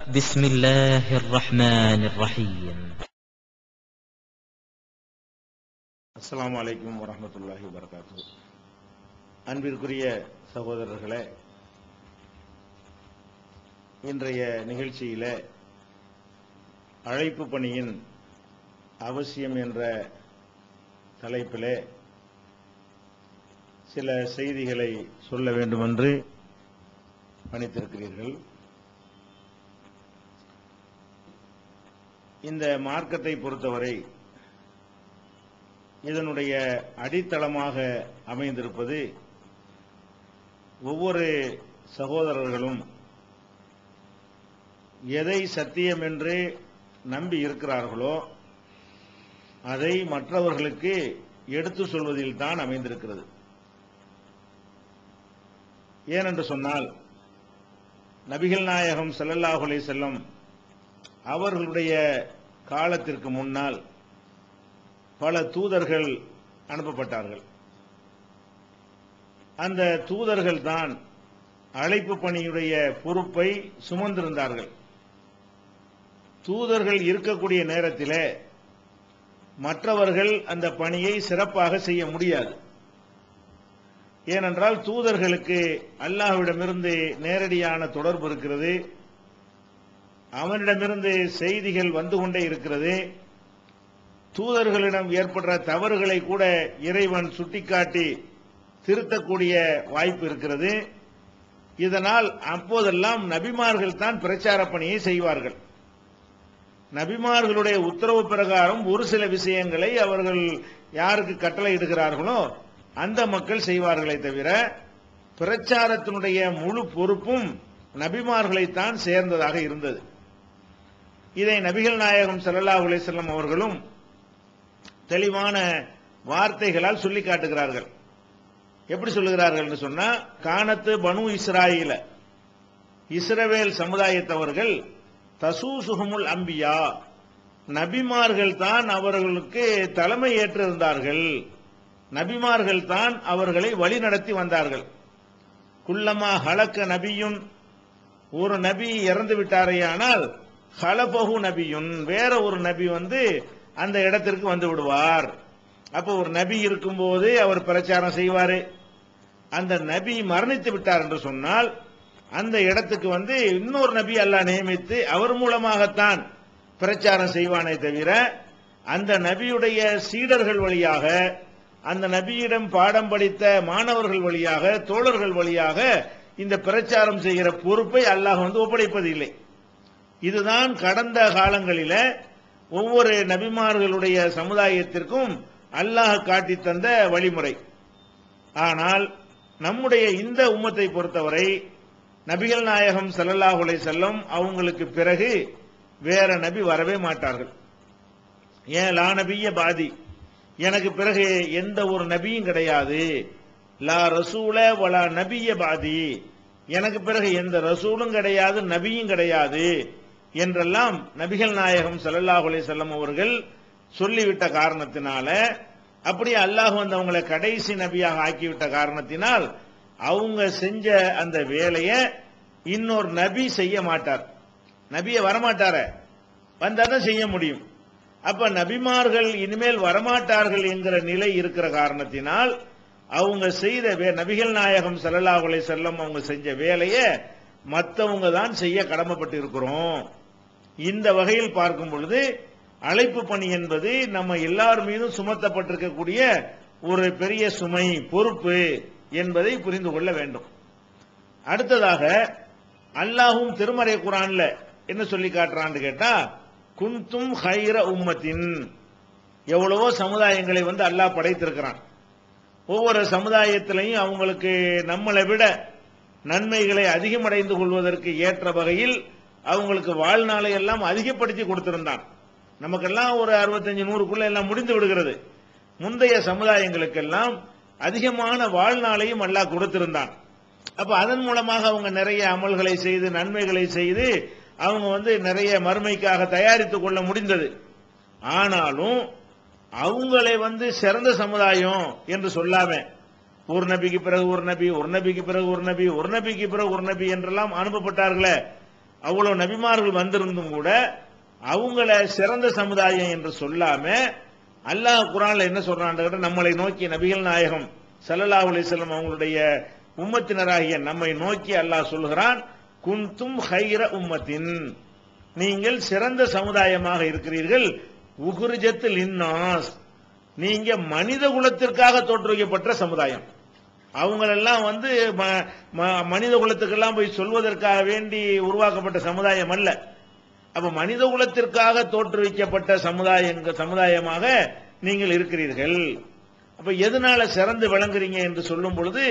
بسم الله الرحمن الرحيم அஸ்ஸலாமு அலைக்கும் வரஹ்மத்துல்லாஹி வபரகாத்து அன்பிற்குரிய சகோதரர்களே இன்றைய நிகழ்ச்சியில அழைப்பு பணியின் அவசியம் என்ற தலைப்பிலே சில செய்திகளை சொல்ல வேண்டும் என்று பணித்திருக்கிறீர்கள் இந்த மார்க்கத்தை பொறுத்தவரை இதனுடைய அடித்தளமாக அமைந்திருப்பது ஒவ்வொரு சகோதரர்களும் எதை சத்தியம் என்று நம்பி இருக்கிறார்களோ அதை மற்றவர்களுக்கு எடுத்து சொல்வதில் தான் அமைந்திருக்கிறது ஏனென்று சொன்னால் நபிகள் நாயகம் ஸல்லல்லாஹு அலைஹி செல்லம் அவர்களுடைய காலத்திற்கு முன்னால் பல தூதர்கள் அனுப்பப்பட்டார்கள் அந்த தூதர்கள் தான் அழைப்பு பணியுடைய பொறுப்பை சுமந்திருந்தார்கள் தூதர்கள் இருக்கக்கூடிய நேரத்திலே மற்றவர்கள் அந்த பணியை சிறப்பாக செய்ய முடியாது ஏனென்றால் தூதர்களுக்கு அல்லாஹ்விடமிருந்து நேரடியான தொடர்பு இருக்கிறது அவனிடமிருந்து செய்திகள் வந்து கொண்டே இருக்கிறது தூதர்களிடம் ஏற்படுற தவறுகளை கூட இறைவன் சுட்டிக்காட்டி திருத்தக்கூடிய வாய்ப்பு இருக்கிறது இதனால் அப்போதெல்லாம் நபிமார்கள் தான் பிரச்சார பணியை செய்வார்கள் நபிமார்களுடைய உத்தரவு பிரகாரம் ஒரு சில விஷயங்களை அவர்கள் யாருக்கு கட்டளை இடுகிறார்களோ அந்த மக்கள் செய்வார்களே தவிர பிரச்சாரத்தினுடைய முழு பொறுப்பும் நபிமார்களைத்தான் சேர்ந்ததாக இருந்தது இதை நபிகள் நாயகம் ஸல்லல்லாஹு அலைஹி வஸல்லம் அவர்களும் தெளிவான வார்த்தைகளால் சொல்லி காட்டுகிறார்கள் எப்படி சொல்லுகிறார்கள் என்று சொன்னா கானத்து பனு இஸ்ராயில இஸ்ரவேல் சமுதாயத்தவர்கள் தசூசுகமுல் அம்பியா நபிமார்கள் தான் அவர்களுக்கு தலைமை ஏற்றிருந்தார்கள் நபிமார்கள் தான் அவர்களை வழிநடத்தி வந்தார்கள் குல்லமா ஹலக்க நபியும் ஒரு நபி இறந்து விட்டாரேயானால் ஹலபகு நபியுன் வேற ஒரு நபி வந்து அந்த இடத்திற்கு வந்து விடுவார் அப்போ ஒரு நபி இருக்கும்போது அவர் பிரச்சாரம் செய்வாரு அந்த நபி மரணித்து விட்டார் என்று சொன்னால் அந்த இடத்துக்கு வந்து இன்னொரு நபி அல்லாஹ் நியமித்து அவர் மூலமாகத்தான் பிரச்சாரம் செய்வானே தவிர அந்த நபியுடைய சீடர்கள் வழியாக அந்த நபியிடம் பாடம் படித்த மாணவர்கள் வழியாக தோழர்கள் வழியாக இந்த பிரச்சாரம் செய்கிற பொறுப்பை அல்லாஹ் வந்து ஒப்படைப்பதில்லை இதுதான் கடந்த காலங்களில ஒவ்வொரு நபிமார்களுடைய சமுதாயத்திற்கும் அல்லாஹ் காட்டி தந்த வழிமுறை ஆனால் நம்முடைய இந்த உம்மத்தை பொறுத்தவரை நபிகள் நாயகம் ஸல்லல்லாஹு அலைஹி செல்லம் அவங்களுக்கு பிறகு வேற நபி வரவே மாட்டார்கள் ஏன் லா நபிய பாதி எனக்கு பிறகு எந்த ஒரு நபியும் கிடையாது லா ரசூல வலா நபிய பாதி எனக்கு பிறகு எந்த ரசூலும் கிடையாது நபியும் கிடையாது என்றெல்லாம் நபிகள் நாயகம் ஸல்லல்லாஹு அலைஹி வஸல்லம் அவர்கள் சொல்லிவிட்ட காரணத்தினால அப்படியே அல்லாஹ் வந்து அவங்களை கடைசி நபியாக ஆக்கிவிட்ட காரணத்தினால் அவங்க செஞ்ச அந்த வேலையை இன்னொரு நபி செய்ய மாட்டார் நபியை வரமாட்டார வந்தாதான் செய்ய முடியும் அப்ப நபிமார்கள் இனிமேல் வரமாட்டார்கள் என்கிற நிலை இருக்கிற காரணத்தினால் அவங்க செய்த வே- நபிகள் நாயகம் ஸல்லல்லாஹு அலைஹி வஸல்லம் அவங்க செஞ்ச வேலையை மற்றவங்க தான் செய்ய கடமைப்பட்டு இருக்கிறோம் இந்த வகையில் பார்க்கும் பொழுது அழைப்பு பணி என்பது நம்ம எல்லார் மீதும் சுமத்தப்பட்டிருக்கக்கூடிய ஒரு பெரிய சுமை பொறுப்பு என்பதை புரிந்து கொள்ள வேண்டும் அடுத்ததாக அல்லாஹும் திருமறை குரான்ல என்ன சொல்லி காட்டுறான்னு கேட்டா குன்தும் ஹைர உம்மத்தின் எவ்வளவோ சமுதாயங்களை வந்து அல்லாஹ் படைத்திருக்கிறான் ஒவ்வொரு சமுதாயத்திலையும் அவங்களுக்கு நம்மளை விட நன்மைகளை அதிகமடைந்து கொள்வதற்கு ஏற்ற வகையில் அவங்களுக்கு வாழ்நாளை எல்லாம் அதிகப்படுத்தி கொடுத்திருந்தான் நமக்கெல்லாம் ஒரு அறுபத்தஞ்சு நூறுக்குள்ள எல்லாம் முடிந்து விடுகிறது முந்தைய சமுதாயங்களுக்கெல்லாம் அதிகமான வாழ்நாளையும் அல்லாஹ் கொடுத்திருந்தான் அப்ப அதன் மூலமாக அவங்க நிறைய அமல்களை செய்து நன்மைகளை செய்து அவங்க வந்து நிறைய மறுமைக்காக தயாரித்துக் கொள்ள முடிந்தது ஆனாலும் அவங்களை வந்து சிறந்த சமுதாயம் என்று சொல்லாம ஒரு நபிக்கு பிறகு ஒரு நபி ஒரு நபிக்கு பிறகு ஒரு நபி ஒரு நபிக்கு பிறகு ஒரு நபி என்றெல்லாம் அனுப்பப்பட்டார்களே அவ்வளவு நபிமார்கள் வந்திருந்தும் கூட அவங்கள சிறந்த சமுதாயம் என்று சொல்லாம அல்லாஹ் குரான்ல என்ன சொல்றான் நம்மளை நோக்கி நபிகள் நாயகம் ஸல்லல்லாஹு அலைஹி வஸல்லம் அவங்களுடைய உம்மத்தினராகிய நம்மை நோக்கி அல்லாஹ் சொல்கிறான் குந்தும் ஹைர உம்மத்தின் நீங்கள் சிறந்த சமுதாயமாக இருக்கிறீர்கள் உகுர்ஜத்தில் இன்னாஸ் நீங்க மனித குலத்திற்காக தோற்றுவிக்கப்பட்ட சமுதாயம் அவங்களெல்லாம் வந்து ம- ம- மனித குலத்துக்கெல்லாம் போய் சொல்வதற்காக வேண்டி உருவாக்கப்பட்ட சமுதாயம் அல்ல அப்ப மனித குலத்திற்காக தோற்றுவிக்கப்பட்ட சமுதாயங்க சமுதாயமாக நீங்கள் இருக்கிறீர்கள் அப்ப எதனால சிறந்து விளங்குறீங்க என்று சொல்லும் பொழுது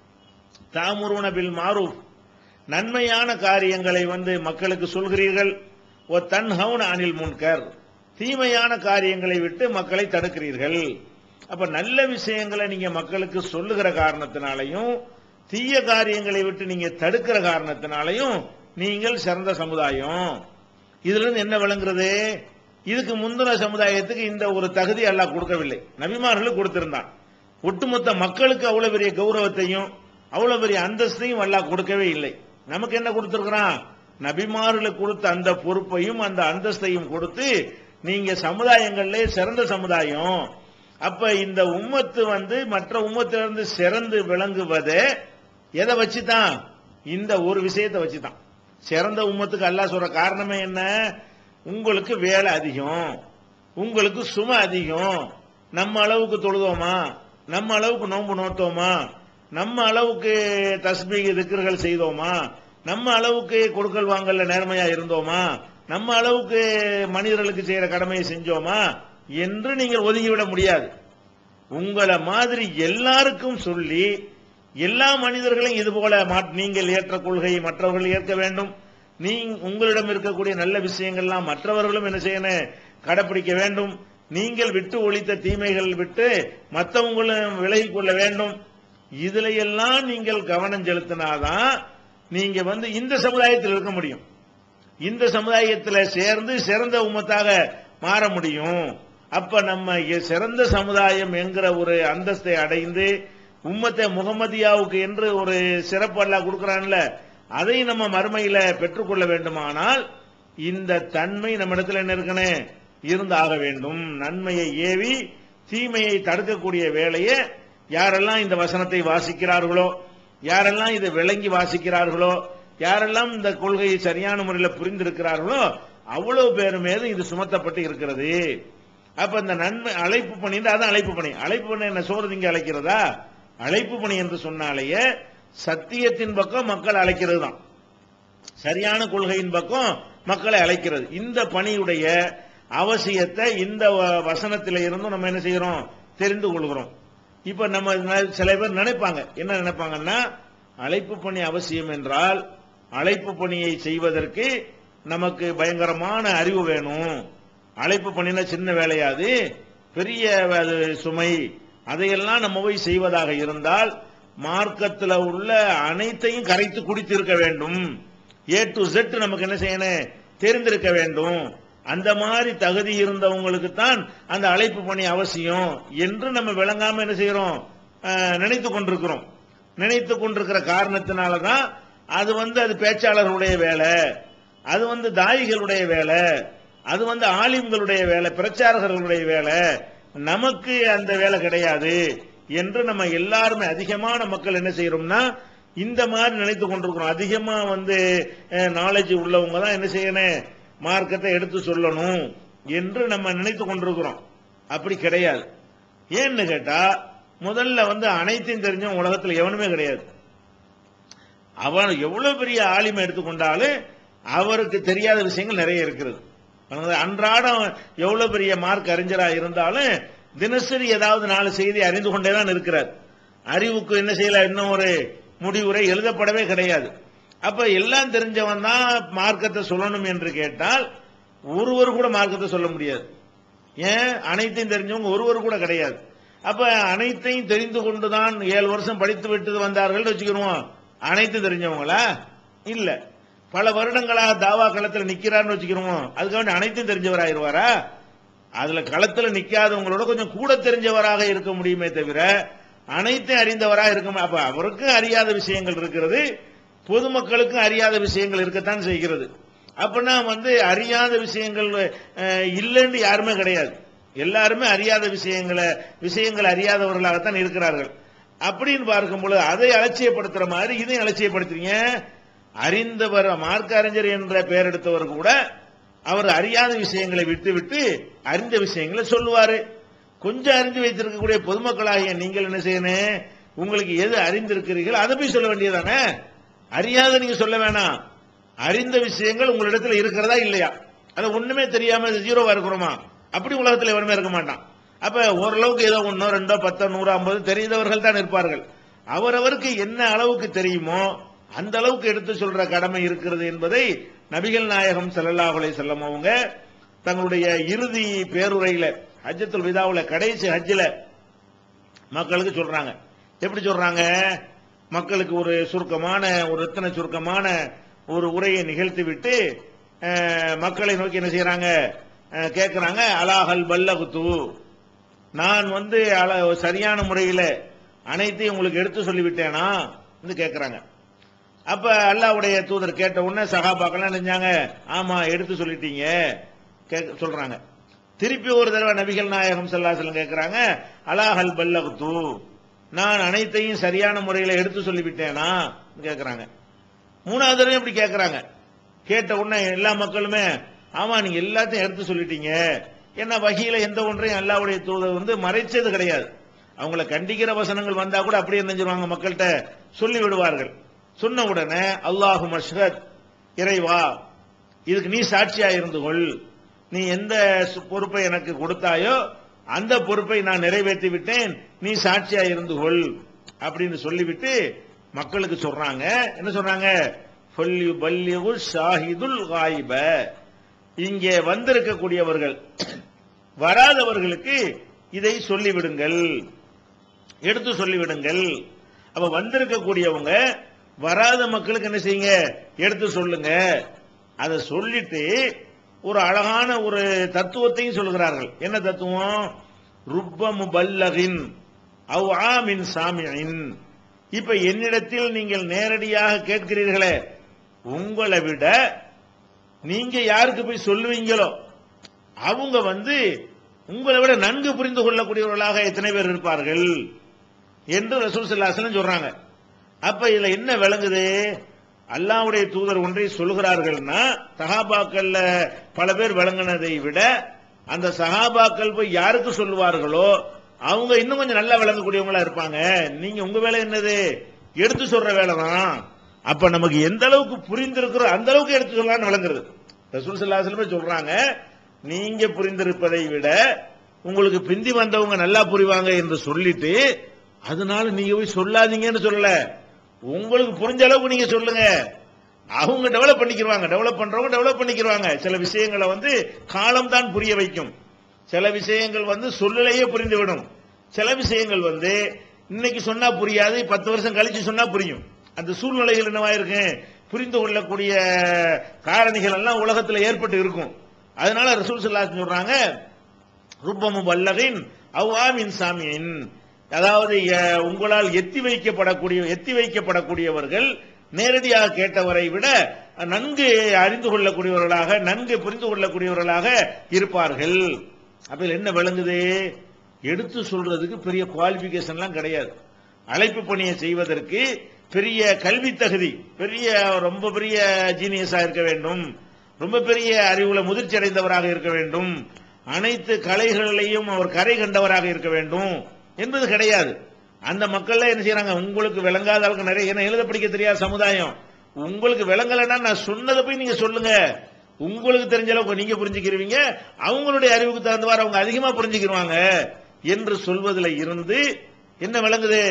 தாமுருவன பில் மாரூஃப் நன்மையான காரியங்களை வந்து மக்களுக்கு சொல்கிறீர்கள் ஓ தன்ஹவுன் அனில் முன்கர் தீமையான காரியங்களை விட்டு மக்களை தடுக்கிறீர்கள் அப்ப நல்ல விஷயங்களை நீங்க மக்களுக்கு சொல்லுகிற காரணத்தினாலையும் தீய காரியங்களை விட்டு நீங்க தடுக்கிற காரணத்தினாலையும் நீங்கள் சிறந்த சமுதாயம் இதுல இருந்து என்ன விளங்குறது இதுக்கு முந்தின சமுதாயத்துக்கு இந்த ஒரு தகுதி அல்லாஹ் கொடுக்கவில்லை நபிமார்களுக்கு கொடுத்திருந்தான் ஒட்டுமொத்த மக்களுக்கு அவ்வளவு பெரிய கௌரவத்தையும் அவ்வளவு பெரிய அந்தஸ்தையும் அல்லாஹ் கொடுக்கவே இல்லை நமக்கு என்ன கொடுத்திருக்கிறான் நபிமார்களுக்கு கொடுத்த அந்த பொறுப்பையும் அந்த அந்தஸ்தையும் கொடுத்து நீங்க சமுதாயங்களிலே சிறந்த சமுதாயம் அப்ப இந்த உம்மத்து வந்து மற்ற உம்மத்திலிருந்து சிறந்து விளங்குவதே எதை வச்சுதான் இந்த ஒரு விஷயத்தை வச்சுதான் சிறந்த உம்மத்துக்கு அல்லாஹ் சொல்ற காரணமே என்ன உங்களுக்கு வேலை அதிகம் உங்களுக்கு சுமை அதிகம் நம்ம அளவுக்கு தொழுதோமா நம்ம அளவுக்கு நோன்பு நோட்டோமா நம்ம அளவுக்கு தஸ்பீக திக்கர்கள் செய்தோமா நம்ம அளவுக்கு கொடுக்கல் வாங்கல்ல நேர்மையா இருந்தோமா நம்ம அளவுக்கு மனிதர்களுக்கு செய்யற கடமையை செஞ்சோமா என்று நீங்கள் ஒதுங்கிவிட முடியாது உங்களை மாதிரி எல்லாருக்கும் சொல்லி எல்லா மனிதர்களையும் இது போல மா- நீங்கள் ஏற்ற கொள்கையை மற்றவர்கள் ஏற்க வேண்டும் நீ உங்களிடம் இருக்கக்கூடிய நல்ல விஷயங்கள்லாம் மற்றவர்களும் என்ன செய்யணும் கடைபிடிக்க வேண்டும் நீங்கள் விட்டு ஒழித்த தீமைகள் விட்டு மற்றவங்களும் விலகிக் கொள்ள வேண்டும் இதுல எல்லாம் நீங்கள் கவனம் செலுத்தினாதான் நீங்க வந்து இந்த சமுதாயத்தில் இருக்க முடியும் இந்த சமுதாயத்தில் சேர்ந்து சிறந்த உம்மத்தாக மாற முடியும் அப்ப நம்ம இ- சிறந்த சமுதாயம் என்கிற ஒரு அந்தஸ்தை அடைந்து உம்மத்தை முகமதியாவுக்கு என்று ஒரு சிறப்பு அல்லாஹ் கொடுக்கறான்ல அதை நம்ம மறுமையில பெற்றுக்கொள்ள வேண்டுமானால் இந்த தன்மை நம்ம இடத்துல என்ன இருக்கணும் இருந்தாக வேண்டும் நன்மையை ஏவி தீமையை தடுக்கக்கூடிய வேலையை யாரெல்லாம் இந்த வசனத்தை வாசிக்கிறார்களோ யாரெல்லாம் இதை விளங்கி வாசிக்கிறார்களோ யாரெல்லாம் இந்த கொள்கையை சரியான முறையில் புரிந்திருக்கிறார்களோ அவ்வளவு பேர் மீது இது சுமத்தப்பட்டு இருக்கிறது அப்ப இந்த நன்மை அழைப்பு பணி அதான் அழைப்பு பணி அழைப்பு பணி என்ன சோறு திங்க அழைக்கிறதா அழைப்பு பணி என்று சொன்னாலேயே சத்தியத்தின் பக்கம் மக்கள் அழைக்கிறது தான் சரியான கொள்கையின் பக்கம் மக்களை அழைக்கிறது இந்த பணியுடைய அவசியத்தை இந்த வ- வசனத்தில இருந்தும் நம்ம என்ன செய்யறோம் தெரிந்து கொள்கிறோம் இப்ப நம்ம ந- சில பேர் நினைப்பாங்க என்ன நினைப்பாங்கன்னா அழைப்பு பணி அவசியம் என்றால் அழைப்பு பணியை செய்வதற்கு நமக்கு பயங்கரமான அறிவு வேணும் அழைப்பு பணினா சின்ன வேலையாது பெரிய அது சுமை அதையெல்லாம் நம்ம போய் செய்வதாக இருந்தால் மார்க்கத்தில் உள்ள அனைத்தையும் கரைத்து குடித்திருக்க வேண்டும் ஏ டு Z நமக்கு என்ன செய்யணும் தெரிந்திருக்க வேண்டும் அந்த மாதிரி தகுதி இருந்தவங்களுக்கு தான் அந்த அழைப்பு பணி அவசியம் என்று நம்ம விளங்காம என்ன செய்யறோம் அஹ், நினைத்து கொண்டிருக்கிறோம் நினைத்து கொண்டிருக்கிற காரணத்தினால தான் அது வந்து அது பேச்சாளர்களுடைய வேலை அது வந்து தாயிகளுடைய வேலை அது வந்து ஆலிம்களுடைய வேலை பிரச்சாரகர்களுடைய வேலை நமக்கு அந்த வேலை கிடையாது என்று நம்ம எல்லாருமே அதிகமான மக்கள் என்ன செய்யறோம்னா இந்த மாதிரி நினைத்து கொண்டிருக்கிறோம் அதிகமா வந்து நாலேஜ் உள்ளவங்க தான் என்ன செய்யணும் மார்க்கத்தை எடுத்து சொல்லணும் என்று நம்ம நினைத்து கொண்டிருக்கிறோம் அப்படி கிடையாது ஏன்னு கேட்டா முதல்ல வந்து அனைத்தையும் தெரிஞ்சவன் உலகத்தில் எவனுமே கிடையாது அவன் எவ்வளவு பெரிய ஆலிமை எடுத்துக்கொண்டாலும் அவருக்கு தெரியாத விஷயங்கள் நிறைய இருக்கிறது அதனால அன்றாடம் எவ்வளவு பெரிய மார்க் அறிஞரா இருந்தாலும் தினசரி ஏதாவது நாலு செய்தி அறிந்து கொண்டே தான் இருக்கிறார் அறிவுக்கு என்ன செய்யல இன்னும் ஒரு முடிவுரை எழுதப்படவே கிடையாது அப்ப எல்லாம் தெரிஞ்சவன் தான் மார்க்கத்தை சொல்லணும் என்று கேட்டால் ஒருவர் கூட மார்க்கத்தை சொல்ல முடியாது ஏன் அனைத்தையும் தெரிஞ்சவங்க ஒருவர் கூட கிடையாது அப்ப அனைத்தையும் தெரிந்து கொண்டுதான் ஏழு வருஷம் படித்து விட்டு வந்தார்கள் வச்சுக்கிறோம் அனைத்தும் தெரிஞ்சவங்களா இல்ல பல வருடங்களாக தாவா களத்துல நிக்கிறார்னு வச்சுக்கிறோம் அதுக்காக அனைத்தும் தெரிஞ்சவர் ஆயிருவாரா அதுல களத்துல நிக்காதவங்களோட கொஞ்சம் கூட தெரிஞ்சவராக இருக்க முடியுமே தவிர அனைத்தையும் அறிந்தவராக இருக்க முடியும். அப்ப அவருக்கும் அறியாத விஷயங்கள் இருக்கிறது பொதுமக்களுக்கும் அறியாத விஷயங்கள் இருக்கத்தான் செய்கிறது அப்படின்னா வந்து அறியாத விஷயங்கள் அஹ், இல்லைன்னு யாருமே கிடையாது எல்லாருமே அறியாத விஷயங்களை விஷயங்கள் அறியாதவர்களாகத்தான் இருக்கிறார்கள் அப்படின்னு பார்க்கும் பொழுது அதை அலட்சியப்படுத்துற மாதிரி இதையும் அலட்சியப்படுத்துறீங்க அறிந்தவர் மார்க்க அறிஞர் என்ற பெயர் எடுத்தவர் கூட அவர் அறியாத விஷயங்களை விட்டு விட்டு அறிந்த விஷயங்களை சொல்லுவாரு கொஞ்சம் அறிந்து வைத்திருக்கக்கூடிய பொதுமக்களாகிய நீங்கள் என்ன செய்யணும் உங்களுக்கு எது அறிந்திருக்கிறீர்கள் அதை போய் சொல்ல வேண்டியதானே அறியாத நீங்க சொல்ல வேணாம் அறிந்த விஷயங்கள் உங்களிடத்துல இருக்கிறதா இல்லையா அது ஒண்ணுமே தெரியாம ஜீரோவா இருக்கிறோமா அப்படி உலகத்துல எவருமே இருக்க மாட்டான் அப்ப ஓரளவுக்கு ஏதோ ஒன்னோ ரெண்டோ பத்தோ நூறு ஐம்பது தெரிந்தவர்கள் தான் இருப்பார்கள் அவரவருக்கு என்ன அளவுக்கு தெரியுமோ அந்த அளவுக்கு எடுத்து சொல்ற கடமை இருக்கிறது என்பதை நபிகள் நாயகம் ஸல்லல்லாஹு அலைஹி வஸல்லம் அவங்க தங்களுடைய இறுதி பேருரையில ஹஜ்ஜத்துல் விதாவுல கடைசி ஹஜ்ஜில் மக்களுக்கு சொல்றாங்க எப்படி சொல்றாங்க மக்களுக்கு ஒரு சுருக்கமான ஒரு ரத்தின சுருக்கமான ஒரு உரையை நிகழ்த்தி விட்டு அஹ், மக்களை நோக்கி என்ன செய்யறாங்க அஹ், கேட்கறாங்க அலாஹல் பல்லகுத்து நான் வந்து அல சரியான முறையில் அனைத்தையும் உங்களுக்கு எடுத்து சொல்லிவிட்டேனா வந்து கேட்கறாங்க அப்ப அல்லாஹ்வுடைய தூதர் கேட்ட உடனே சகாபாக்கெல்லாம் நினைஞ்சாங்க ஆமா எடுத்து சொல்லிட்டீங்க கேக்க- சொல்றாங்க திருப்பி ஒரு தடவை நபிகள் நாயகம் ஸல்லல்லாஹு கேட்கறாங்க அலாஹல் பல்லகுத்து நான் அனைத்தையும் சரியான முறையில் எடுத்து சொல்லிவிட்டேனா கேட்கறாங்க மூணாவது தடவை இப்படி கேட்கறாங்க கேட்ட உடனே எல்லா மக்களுமே ஆமா நீங்க எல்லாத்தையும் எடுத்து சொல்லிட்டீங்க என்ன வகையில எந்த ஒன்றையும் அல்லாஹ்வுடைய தூதர் வந்து மறைச்சது கிடையாது அவங்கள கண்டிக்கிற வசனங்கள் வந்தா கூட அப்படியே நினைஞ்சிருவாங்க மக்கள்கிட்ட சொல்லி விடுவார்கள் சொன்ன உடனே அல்லாஹு மஷ்ரத் இறைவா இதுக்கு நீ சாட்சியா இருந்து கொள் நீ எந்த சு- பொறுப்பை எனக்கு கொடுத்தாயோ அந்த பொறுப்பை நான் நிறைவேற்றி விட்டேன் நீ சாட்சியா இருந்து கொள் அப்படின்னு சொல்லிவிட்டு மக்களுக்கு சொல்றாங்க என்ன சொல்றாங்க "ஃபல்யுபல்லிகு ஷாஹிதுல் காயிப இங்கே வந்திருக்கக்கூடியவர்கள் வராதவர்களுக்கு இதை சொல்லிவிடுங்கள் எடுத்து சொல்லிவிடுங்கள் அப்ப வந்திருக்கக்கூடியவங்க வராத மக்களுக்கு என்ன செய்யுங்க எடுத்து சொல்லுங்க அதை சொல்லிட்டு ஒரு அழகான ஒரு தத்துவத்தையும் சொல்கிறார்கள் என்ன தத்துவம் ருப்ப முபல்லகின் அவ் ஆமின் சாமியின் இப்ப என்னிடத்தில் நீங்கள் நேரடியாக கேட்கிறீர்களே உங்களை விட நீங்க யாருக்கு போய் சொல்லுவீங்களோ அவங்க வந்து உங்களை விட நன்கு புரிந்து கொள்ளக்கூடியவர்களாக எத்தனை பேர் இருப்பார்கள் என்று ரசூல் ஸல்லல்லாஹு சொல்றாங்க அப்ப இதுல என்ன விளங்குது அல்லாஹ்வுடைய தூதர் ஒன்றை சொல்கிறார்கள்னா சஹாபாக்கள்ல பல பேர் விளங்கினதை விட அந்த சஹாபாக்கள் போய் யாருக்கு சொல்லுவார்களோ அவங்க இன்னும் கொஞ்சம் நல்லா விளங்கக்கூடியவங்களா இருப்பாங்க நீங்க உங்க வேலை என்னது எடுத்து சொல்ற வேலை தான் அப்ப நமக்கு எந்த அளவுக்கு புரிந்திருக்கிறோ அந்த அளவுக்கு எடுத்து சொல்லலாம்னு விளங்குறது ரசூல் ஸல்லல்லாஹு அலைஹி வஸல்லம் சொல்றாங்க நீங்க புரிந்திருப்பதை விட உங்களுக்கு பிந்தி வந்தவங்க நல்லா புரிவாங்க என்று சொல்லிட்டு அதனால நீங்க போய் சொல்லாதீங்கன்னு சொல்லல உங்களுக்கு புரிஞ்ச அளவுக்கு நீங்க சொல்லுங்க அவங்க டெவலப் பண்ணிக்கிருவாங்க டெவலப் பண்றவங்க டெவலப் பண்ணிக்கிருவாங்க சில விஷயங்களை வந்து காலம் தான் புரிய வைக்கும் சில விஷயங்கள் வந்து சொல்லலையே புரிந்துவிடும் சில விஷயங்கள் வந்து இன்னைக்கு சொன்னா புரியாது பத்து வருஷம் கழிச்சு சொன்னா புரியும் அந்த சூழ்நிலைகள் என்னவா இருக்கு புரிந்து கொள்ளக்கூடிய காரணிகள் எல்லாம் உலகத்துல ஏற்பட்டு இருக்கும் அதனால ரசூல் ஸல்லல்லாஹு சொல்றாங்க ருப்பமு வல்லகின் அவ்வாமின் சாமியின் அதாவது அஹ், உங்களால் எத்தி வைக்கப்படக்கூடிய எத்தி வைக்கப்படக்கூடியவர்கள் நேரடியாக கேட்டவரை விட நன்கு அறிந்து கொள்ளக்கூடியவர்களாக நன்கு புரிந்து கொள்ளக்கூடியவர்களாக இருப்பார்கள் அப்ப இதுல என்ன விளங்குது எடுத்து சொல்றதுக்கு பெரிய குவாலிபிகேஷன்லாம் கிடையாது அழைப்பு பணியை செய்வதற்கு பெரிய கல்வி தகுதி பெரிய ரொம்ப பெரிய ஜீனியஸா இருக்க வேண்டும் ரொம்ப பெரிய அறிவுல முதிர்ச்சி அடைந்தவராக இருக்க வேண்டும் அனைத்து கலைகளிலையும் அவர் கரை கண்டவராக இருக்க வேண்டும் என்பது கிடையாது அந்த மக்கள்ல என்ன செய்யறாங்க உங்களுக்கு விளங்காத ஆளுக்கு நிறைய என்ன எழுத படிக்க தெரியாத சமுதாயம் உங்களுக்கு விளங்கலைன்னா நான் சொன்னதை போய் நீங்க சொல்லுங்க உங்களுக்கு தெரிஞ்ச அளவுக்கு நீங்க புரிஞ்சுக்கிறீங்க அவங்களுடைய அறிவுக்கு தகுந்தவாறு அவங்க அதிகமா புரிஞ்சுக்கிருவாங்க என்று சொல்வதில் இருந்து என்ன விளங்குது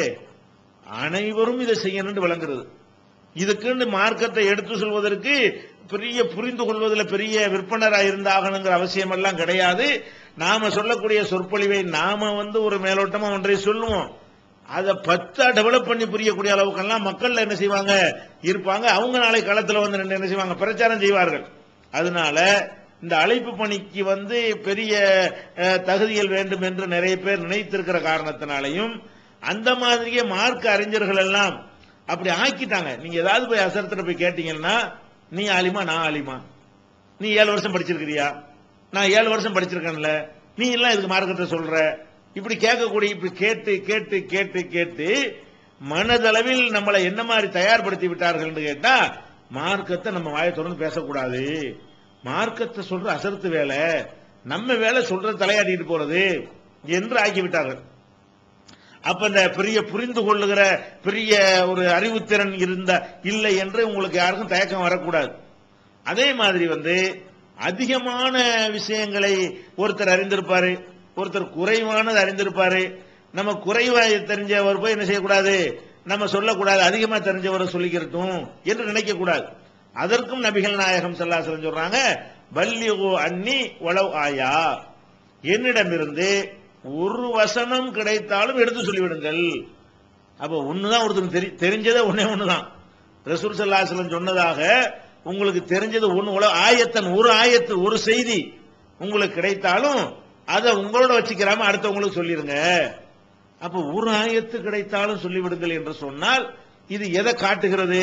அனைவரும் இதை செய்யணும்னு விளங்குறது இதுக்குன்னு மார்க்கத்தை எடுத்து சொல்வதற்கு பெரிய புரிந்து கொள்வதில் பெரிய விற்பனராக இருந்தாகணுங்கிற அவசியம் எல்லாம் கிடையாது நாம சொல்லக்கூடிய சொற்பொழிவை நாம வந்து ஒரு மேலோட்டமா ஒன்றை சொல்லுவோம் அதை பத்தா டெவலப் பண்ணி புரியக்கூடிய அளவுக்கெல்லாம் மக்கள் என்ன செய்வாங்க இருப்பாங்க அவங்க நாளை களத்துல வந்து நின்னு என்ன செய்வாங்க பிரச்சாரம் செய்வார்கள் அதனால இந்த அழைப்பு பணிக்கு வந்து பெரிய அஹ், தகுதிகள் வேண்டும் என்று நிறைய பேர் நினைத்திருக்கிற காரணத்தினாலையும் அந்த மாதிரியே மார்க்க அறிஞர்கள் எல்லாம் அப்படி ஆக்கிட்டாங்க நீங்க ஏதாவது போய் அசரத்துல போய் கேட்டீங்கன்னா நீ ஆலிமா நான் ஆலிமா நீ ஏழு வருஷம் படிச்சிருக்கிறியா நான் ஏழு வருஷம் படிச்சிருக்கேன்ல நீ எல்லாம் இதுக்கு மார்க்கத்தை சொல்ற இப்படி கேட்கக்கூடிய இப்படி கேட்டு கேட்டு கேட்டு கேட்டு மனதளவில் நம்மளை என்ன மாதிரி தயார்படுத்தி விட்டார்கள் கேட்டா மார்க்கத்தை நம்ம வாயை தொடர்ந்து பேசக்கூடாது மார்க்கத்தை சொல்ற அசர்த்து வேலை நம்ம வேலை சொல்ற தலையாடிட்டு போறது என்று ஆக்கி விட்டார்கள் அப்ப இந்த பெரிய புரிந்து கொள்ளுகிற பெரிய ஒரு அறிவுத்திறன் இருந்த இல்லை என்று உங்களுக்கு யாருக்கும் தயக்கம் வரக்கூடாது அதே மாதிரி வந்து அதிகமான விஷயங்களை ஒருத்தர் அறிந்திருப்பாரு ஒருத்தர் குறைவானது அறிந்திருப்பாரு நம்ம குறைவா தெரிஞ்சவர் போய் என்ன செய்யக்கூடாது நம்ம சொல்லக்கூடாது அதிகமா தெரிஞ்சவரை சொல்லிக்கிறட்டும் என்று நினைக்க கூடாது அதற்கும் நபிகள் நாயகம் செல்லாசலம் சொல்றாங்க பல்லியோ அன்னி உளவு ஆயா என்னிடமிருந்து ஒரு வசனம் கிடைத்தாலும் எடுத்து சொல்லிவிடுங்கள் அப்ப ஒண்ணுதான் ஒருத்தருக்கு தெரி தெரிஞ்சதே ஒன்னே ஒண்ணுதான் ரசூல் சல்லாஹலம் சொன்னதாக உங்களுக்கு தெரிஞ்சது ஒண்ணு உல ஆயத்தன் ஒரு ஆயத்து ஒரு செய்தி உங்களுக்கு கிடைத்தாலும் அதை உங்களோட வச்சுக்கிறாம அடுத்தவங்களுக்கு சொல்லிருங்க அப்ப ஒரு ஆயத்து கிடைத்தாலும் சொல்லிவிடுங்கள் என்று சொன்னால் இது எதை காட்டுகிறது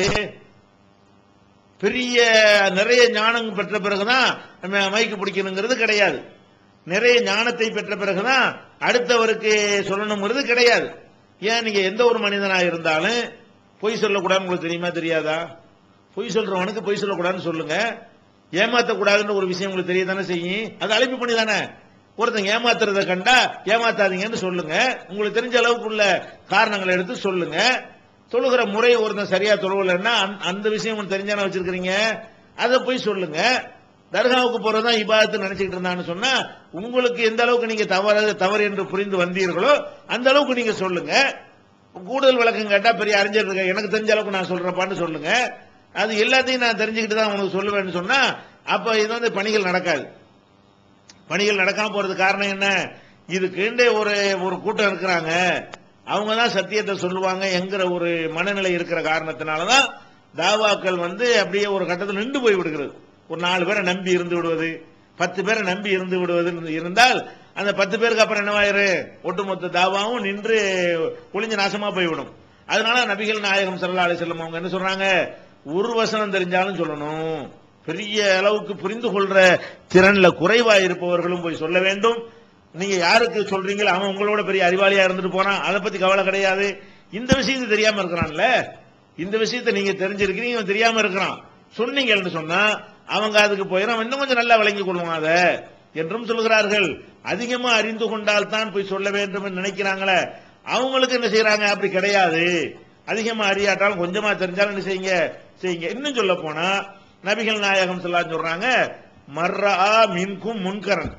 பெரிய நிறைய ஞானம் பெற்ற பிறகுதான் நம்ம மைக்கு பிடிக்கணுங்கிறது கிடையாது நிறைய ஞானத்தை பெற்ற பிறகுதான் அடுத்தவருக்கு சொல்லணுங்கிறது கிடையாது ஏன் நீங்க எந்த ஒரு மனிதனா இருந்தாலும் பொய் சொல்லக்கூடாதுன்னு உங்களுக்கு தெரியுமா தெரியாதா பொய் சொல்றவனுக்கு பொய் சொல்லக்கூடாதுன்னு சொல்லுங்க ஏமாத்தக்கூடாதுன்ற ஒரு விஷயம் உங்களுக்கு தெரியதானே செய்யும் அது அழைப்பு பண்ணி தானே ஒருத்தங்க ஏமாத்துறத கண்டா ஏமாத்தாதீங்கன்னு சொல்லுங்க உங்களுக்கு தெரிஞ்ச அளவுக்கு உள்ள காரணங்களை எடுத்து சொல்லுங்க தொழுகிற முறை ஒருத்தன் சரியா தொழுவலைன்னா அந்த- அந்த விஷயம் உங்களுக்கு தெரிஞ்சான வச்சிருக்கிறீங்க அதை போய் சொல்லுங்க தர்காவுக்கு போறதுதான் இபாதத்து நினைச்சிட்டு இருந்தான்னு சொன்னா உங்களுக்கு எந்த அளவுக்கு நீங்க தவறு தவறு என்று புரிந்து வந்தீர்களோ அந்த அளவுக்கு நீங்க சொல்லுங்க கூடுதல் விளக்கம் கேட்டா பெரிய அறிஞர் இருக்க எனக்கு தெரிஞ்ச அளவுக்கு நான் சொல்றப்பான்னு சொல்லுங்க அது எல்லாத்தையும் நான் தெரிஞ்சுக்கிட்டு தான் உனக்கு சொல்லுவேன்னு சொன்னா அப்ப இது வந்து பணிகள் நடக்காது பணிகள் நடக்காம போறது காரணம் என்ன இதுக்குண்டே ஒரு ஒரு கூட்டம் இருக்கிறாங்க அவங்க தான் சத்தியத்தை சொல்லுவாங்க என்கிற ஒரு மனநிலை இருக்கிற காரணத்தினாலதான் தாவாக்கள் வந்து அப்படியே ஒரு கட்டத்தில் நின்று போய் விடுகிறது ஒரு நாலு பேரை நம்பி இருந்து விடுவது பத்து பேரை நம்பி இருந்து விடுவது இருந்தால் அந்த பத்து பேருக்கு அப்புறம் என்னவாயிரு ஒட்டுமொத்த தாவாவும் நின்று ஒளிஞ்சு நாசமா போய்விடும் அதனால நபிகள் நாயகம் ஸல்லல்லாஹு அலைஹி வஸல்லம் அவங்க என்ன சொல்றாங்க ஒரு வசனம் தெரிஞ்சாலும் சொல்லணும் பெரிய அளவுக்கு புரிந்து கொள்ற திறன்ல குறைவா இருப்பவர்களும் போய் சொல்ல வேண்டும் நீங்க யாருக்கு சொல்றீங்களோ அவன் உங்களோட பெரிய அறிவாளியா இருந்துட்டு போறான் அதை பத்தி கவலை கிடையாது இந்த விஷயத்தை தெரியாம இருக்கிறான்ல இந்த விஷயத்தை நீங்க தெரிஞ்சிருக்கிறீங்க இவன் தெரியாம இருக்கிறான் சொன்னீங்கன்னு சொன்னா அவங்க அதுக்கு போயிடும் அவன் இன்னும் கொஞ்சம் நல்லா விளங்கி கொள்வான் அதை என்றும் சொல்கிறார்கள் அதிகமா அறிந்து கொண்டால் தான் போய் சொல்ல வேண்டும் என்று நினைக்கிறாங்களே அவங்களுக்கு என்ன செய்யறாங்க அப்படி கிடையாது அதிகமா அறியாட்டாலும் கொஞ்சமா தெரிஞ்சாலும் என்ன செய்யுங்க செய்யுங்க இன்னும் சொல்ல போனா நபிகள் நாயகம் சொல்லான்னு சொல்றாங்க மர்ரா மின்கும் முன்கரன்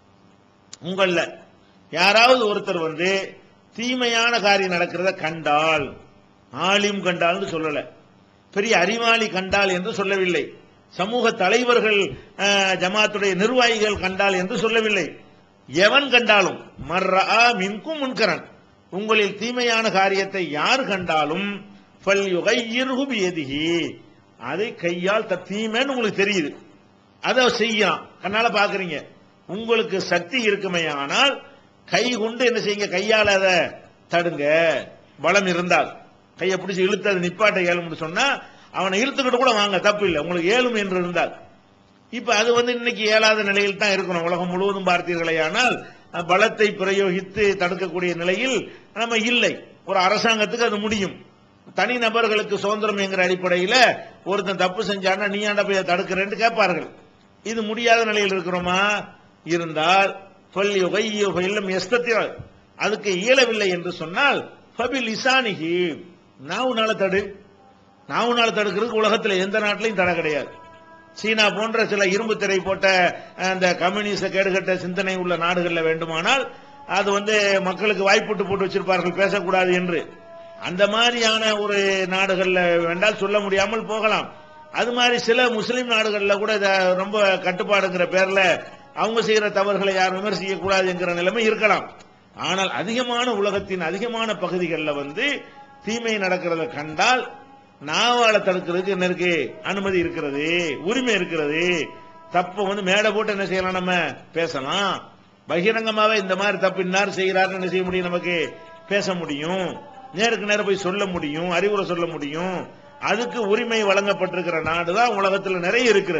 உங்கள யாராவது ஒருத்தர் வந்து தீமையான காரியம் நடக்கிறத கண்டால் ஆலிம் கண்டால்னு சொல்லல பெரிய அறிவாளி கண்டால் என்று சொல்லவில்லை சமூக தலைவர்கள் அஹ், ஜமாத்துடைய நிர்வாகிகள் கண்டால் என்று சொல்லவில்லை எவன் கண்டாலும் மர்ரா மின்கும் முன்கரன் உங்களில் தீமையான காரியத்தை யார் கண்டாலும் ஃபல்யுகையிர்ஹு பியதிஹி அதை கையால் த தீமைன்னு உங்களுக்கு தெரியுது அதை செய்யலாம் கண்ணால பாக்குறீங்க உங்களுக்கு சக்தி இருக்குமே ஆனால் கை கொண்டு என்ன செய்யுங்க கையால அதை தடுங்க பலம் இருந்தால் கையை பிடிச்சி இழுத்து அதை நிப்பாட்ட இயலும்னு சொன்னா அவனை இழுத்துக்கிட்டு கூட வாங்க தப்பு இல்லை உங்களுக்கு ஏழும் என்று இருந்தால் இப்ப அது வந்து இன்னைக்கு இயலாத நிலையில் தான் இருக்கணும் உலகம் முழுவதும் பார்த்தீர்களேயானால் அஹ், பலத்தை பிரயோகித்து தடுக்கக்கூடிய நிலையில் நம்ம இல்லை ஒரு அரசாங்கத்துக்கு அது முடியும் தனி நபர்களுக்கு சுதந்திரம் என்கிற அடிப்படையில ஒருத்தன் தப்பு செஞ்சான்னா நீ ஆண்ட போய் அதை தடுக்கிறேன்னு கேட்பார்கள் இது முடியாத நிலையில் இருக்கிறோமா இருந்தால் பல்யுகை இல்லம் எஸ்தத்தினால் அதுக்கு இயலவில்லை என்று சொன்னால் ஃபபில் இசானிகி நாவுனால தடு நாவுனால தடுக்கிறதுக்கு உலகத்துல எந்த நாட்டிலையும் தடை கிடையாது சீனா போன்ற சில இரும்பு திரை போட்ட அஹ், அந்த கம்யூனிச கேடுகட்ட சிந்தனை உள்ள நாடுகளில் வேண்டுமானால் அது வந்து மக்களுக்கு வாய்ப்புட்டு போட்டு வச்சிருப்பார்கள் பேசக்கூடாது என்று அந்த மாதிரியான ஒரு நாடுகள்ல வேண்டால் சொல்ல முடியாமல் போகலாம் அது மாதிரி சில முஸ்லிம் நாடுகள்ல கூட இத ரொம்ப கட்டுப்பாடுங்கிற பேர்ல அவங்க செய்யற தவறுகளை யாரும் விமர்சிக்க கூடாது என்கிற நிலைமை இருக்கலாம் ஆனால் அதிகமான உலகத்தின் அதிகமான பகுதிகளில் வந்து தீமை நடக்கிறத கண்டால் நாவால தடுக்கிறதுக்கு என்ன இருக்கு அனுமதி இருக்கிறது உரிமை இருக்கிறது தப்ப வந்து மேடை போட்டு என்ன செய்யலாம் நம்ம பேசலாம் பகிரங்கமாவே இந்த மாதிரி தப்பு இன்னார் செய்கிறாருன்னு என்ன செய்ய முடியும் நமக்கு பேச முடியும் நேருக்கு நேரம் போய் சொல்ல முடியும் அறிவுரை சொல்ல முடியும் அதுக்கு உரிமை வழங்கப்பட்டிருக்கிற நாடு தான் உலகத்தில் நிறைய இருக்கிறது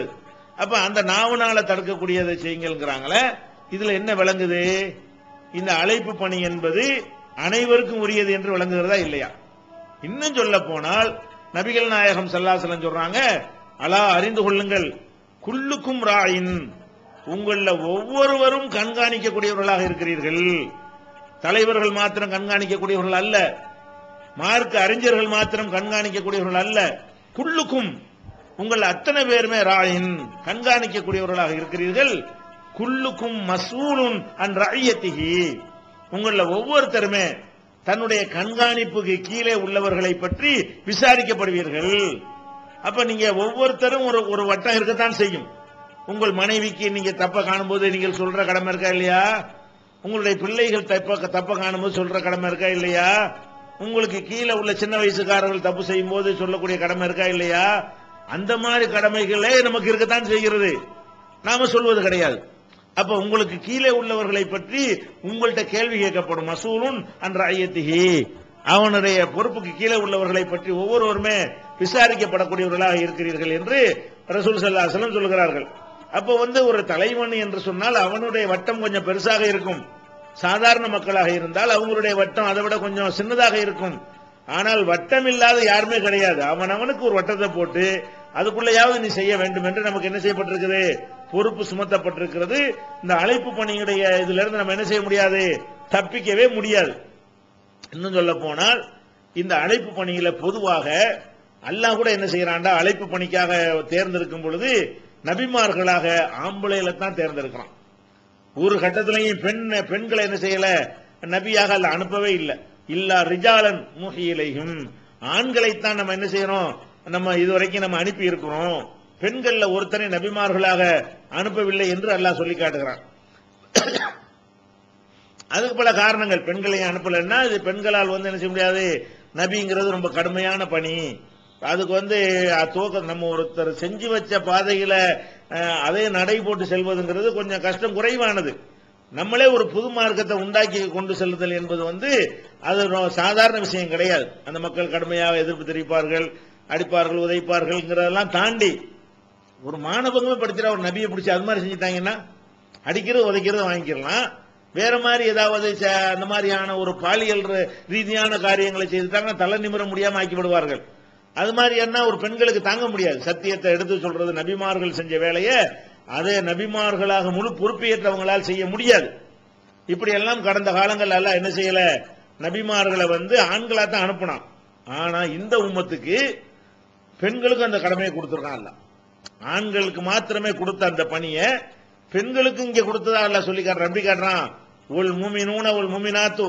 அப்ப அந்த நாவுனால தடுக்கக்கூடியதை செய்யுங்கிறாங்களே இதுல என்ன விளங்குது இந்த அழைப்பு பணி என்பது அனைவருக்கும் உரியது என்று விளங்குகிறதா இல்லையா இன்னும் சொல்ல போனால் நபிகள் நாயகம் சல்லாசலம் சொல்றாங்க அலா அறிந்து கொள்ளுங்கள் குல்லுக்கும் ராயின் உங்கள ஒவ்வொருவரும் கண்காணிக்கக்கூடியவர்களாக இருக்கிறீர்கள் தலைவர்கள் மாத்திரம் கண்காணிக்கக்கூடியவர்கள் அல்ல மார்க்க அறிஞர்கள் மாத்திரம் கண்காணிக்கக்கூடியவர்கள் அல்ல குல்லுக்கும் உங்கள் அத்தனை பேருமே ராயின் கண்காணிக்கக்கூடியவர்களாக இருக்கிறீர்கள் குல்லுக்கும் மசூலுன் அன் ரஐயத்திகி உங்கள ஒவ்வொருத்தருமே தன்னுடைய கண்காணிப்புக்கு கீழே உள்ளவர்களை பற்றி விசாரிக்கப்படுவீர்கள் அப்ப நீங்க ஒவ்வொருத்தரும் ஒரு ஒரு வட்டம் இருக்கத்தான் செய்யும் உங்கள் மனைவிக்கு நீங்க தப்ப காணும்போது நீங்கள் சொல்ற கடமை இருக்கா இல்லையா உங்களுடைய பிள்ளைகள் தப்ப தப்ப காணும்போது சொல்ற கடமை இருக்கா இல்லையா உங்களுக்கு கீழே உள்ள சின்ன வயசுக்காரர்கள் தப்பு செய்யும் போது சொல்லக்கூடிய கடமை இருக்கா இல்லையா அந்த மாதிரி கடமைகளே நமக்கு இருக்கத்தான் செய்கிறது நாம சொல்வது கிடையாது அப்ப உங்களுக்கு கீழே உள்ளவர்களை பற்றி உங்கள்கிட்ட கேள்வி கேட்கப்படும் மசூலுன் அன்ற ஐயத்திகி அவனுடைய பொறுப்புக்கு கீழே உள்ளவர்களை பற்றி ஒவ்வொருவருமே விசாரிக்கப்படக்கூடியவர்களாக இருக்கிறீர்கள் என்று ரசூல் சல்லாஹலம் சொல்கிறார்கள் அப்போ வந்து ஒரு தலைவன் என்று சொன்னால் அவனுடைய வட்டம் கொஞ்சம் பெருசாக இருக்கும் சாதாரண மக்களாக இருந்தால் அவங்களுடைய வட்டம் அதை விட கொஞ்சம் சின்னதாக இருக்கும் ஆனால் வட்டம் இல்லாத யாருமே கிடையாது அவன் அவனுக்கு ஒரு வட்டத்தை போட்டு அதுக்குள்ளேயாவது நீ செய்ய வேண்டும் என்று நமக்கு என்ன செய்யப்பட்டிருக்குது பொறுப்பு சுமத்தப்பட்டிருக்கிறது இந்த அழைப்பு பணியுடைய இதுல இருந்து நம்ம என்ன செய்ய முடியாது தப்பிக்கவே முடியாது இன்னும் சொல்ல போனால் இந்த அழைப்பு பணியில பொதுவாக அல்லாஹ் கூட என்ன செய்யறான்டா அழைப்பு பணிக்காக தேர்ந்தெடுக்கும் பொழுது நபிமார்களாக ஆம்பளையில தான் தேர்ந்தெடுக்கிறான் ஒரு கட்டத்திலையும் பெண் பெண்களை என்ன செய்யல நபியாக அல்ல அனுப்பவே இல்லை இல்லா ரிஜாலன் மூகியிலையும் ஆண்களைத்தான் நம்ம என்ன செய்யறோம் நம்ம இதுவரைக்கும் நம்ம அனுப்பி இருக்கிறோம் பெண்கள்ல ஒருத்தனை நபிமார்களாக அனுப்பவில்லை என்று அல்லாஹ் சொல்லி காட்டுகிறான் அதுக்கு பல காரணங்கள் பெண்களையும் அனுப்பலைன்னா இது பெண்களால் வந்து என்ன செய்ய முடியாது நபிங்கிறது ரொம்ப கடுமையான பணி அதுக்கு வந்து துவக்க நம்ம ஒருத்தர் செஞ்சு வச்ச பாதையில அஹ், அதே நடை போட்டு செல்வதுங்கிறது கொஞ்சம் கஷ்டம் குறைவானது நம்மளே ஒரு புது மார்க்கத்தை உண்டாக்கி கொண்டு செல்லுதல் என்பது வந்து அது ரொ- சாதாரண விஷயம் கிடையாது அந்த மக்கள் கடுமையாக எதிர்ப்பு தெரிவிப்பார்கள் அடிப்பார்கள் உதைப்பார்கள்ங்கிறதெல்லாம் தாண்டி ஒரு மாணவங்களுமே படிச்சிட ஒரு நபியை பிடிச்சி அது மாதிரி செஞ்சுட்டாங்கன்னா அடிக்கிறது உதைக்கிறது வாங்கிக்கலாம் வேற மாதிரி ஏதாவது ச- அந்த மாதிரியான ஒரு பாலியல் ர- ரீதியான காரியங்களை செய்துட்டாங்கன்னா தலை நிமிர முடியாம ஆக்கி விடுவார்கள் அது மாதிரி என்ன ஒரு பெண்களுக்கு தாங்க முடியாது சத்தியத்தை எடுத்து சொல்றது நபிமார்கள் செஞ்ச வேலையை அதே நபிமார்களாக முழு பொறுப்பேற்றவங்களால் செய்ய முடியாது இப்படி எல்லாம் கடந்த காலங்கள் எல்லாம் என்ன செய்யல நபிமார்களை வந்து ஆண்களா தான் அனுப்புனான் ஆனா இந்த உம்மத்துக்கு பெண்களுக்கு அந்த கடமையை கொடுத்துருக்கான் அல்ல ஆண்களுக்கு மாத்திரமே கொடுத்த அந்த பணியை பெண்களுக்கு இங்க கொடுத்ததா அல்ல சொல்லி காட்டுறான் நம்பி காட்டுறான் உள் மூமினூன உள் மூமினாத்து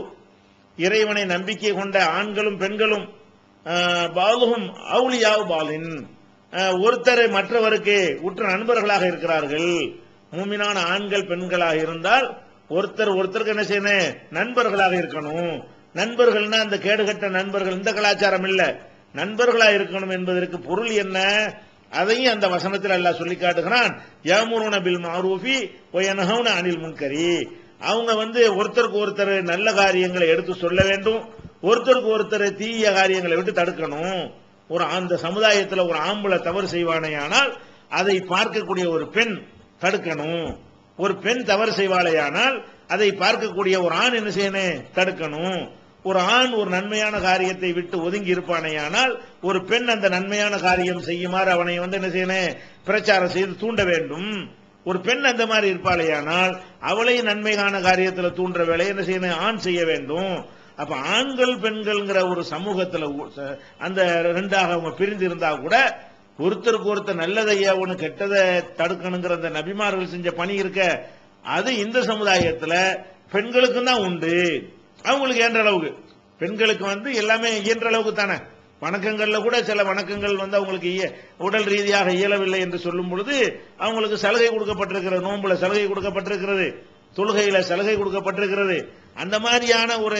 இறைவனை நம்பிக்கை கொண்ட ஆண்களும் பெண்களும் ஆஹ், பாலுகும் அவுளியாவு பாலின் ஆஹ், ஒருத்தரை மற்றவருக்கு உற்ற நண்பர்களாக இருக்கிறார்கள் மூமினான ஆண்கள் பெண்களாக இருந்தால் ஒருத்தர் ஒருத்தருக்கு என்ன செய்யணும் நண்பர்களாக இருக்கணும் நண்பர்கள்னா அந்த கேடுகட்ட நண்பர்கள் இந்த கலாச்சாரம் இல்ல நண்பர்களா இருக்கணும் என்பதற்கு பொருள் என்ன அதையும் அந்த வசனத்தில் அல்லாஹ் சொல்லி காட்டுகிறான் யாமுருன பில் மாரூஃபி ஒயனஹவுன அனில் முன்கரி அவங்க வந்து ஒருத்தருக்கு ஒருத்தர் நல்ல காரியங்களை எடுத்து சொல்ல வேண்டும் ஒருத்தருக்கு ஒருத்தர் தீய காரியங்களை விட்டு தடுக்கணும் ஒரு அந்த சமுதாயத்தில் ஒரு ஆம்பளை தவறு செய்வானேயானால் அதை பார்க்கக்கூடிய ஒரு பெண் தடுக்கணும் ஒரு பெண் தவறு செய்வாளேயானால் அதை பார்க்கக்கூடிய ஒரு ஆண் என்ன செய்யணும் தடுக்கணும் ஒரு ஆண் ஒரு நன்மையான காரியத்தை விட்டு ஒதுங்கி இருப்பானேயானால் ஒரு பெண் அந்த நன்மையான காரியம் செய்யுமாறு அவனை வந்து என்ன செய்யணும் பிரச்சாரம் செய்து தூண்ட வேண்டும் ஒரு பெண் அந்த மாதிரி இருப்பாளேயானால் அவளையும் நன்மையான காரியத்தில் தூண்டுற வேலையை என்ன செய்யணும் ஆண் செய்ய வேண்டும் அப்ப ஆண்கள் பெண்கள்ங்கிற ஒரு சமூகத்துல உ- ச- அந்த ரெண்டாக அவங்க பிரிந்து இருந்தா கூட ஒருத்தருக்கு ஒருத்தர் நல்லதையா ஒண்ணு கெட்டதை தடுக்கணுங்கிற அந்த நபிமார்கள் செஞ்ச பணி இருக்க அது இந்த சமுதாயத்துல பெண்களுக்கும் தான் உண்டு அவங்களுக்கு இயன்ற அளவுக்கு பெண்களுக்கு வந்து எல்லாமே இயன்ற அளவுக்கு தானே வணக்கங்கள்ல கூட சில வணக்கங்கள் வந்து அவங்களுக்கு இய- உடல் ரீதியாக இயலவில்லை என்று சொல்லும் பொழுது அவங்களுக்கு சலுகை கொடுக்கப்பட்டிருக்கிறது நோன்புல சலுகை கொடுக்கப்பட்டிருக்கிறது தொழுகையில சலுகை கொடுக்கப்பட்டிருக்கிறது அந்த மாதிரியான ஒரு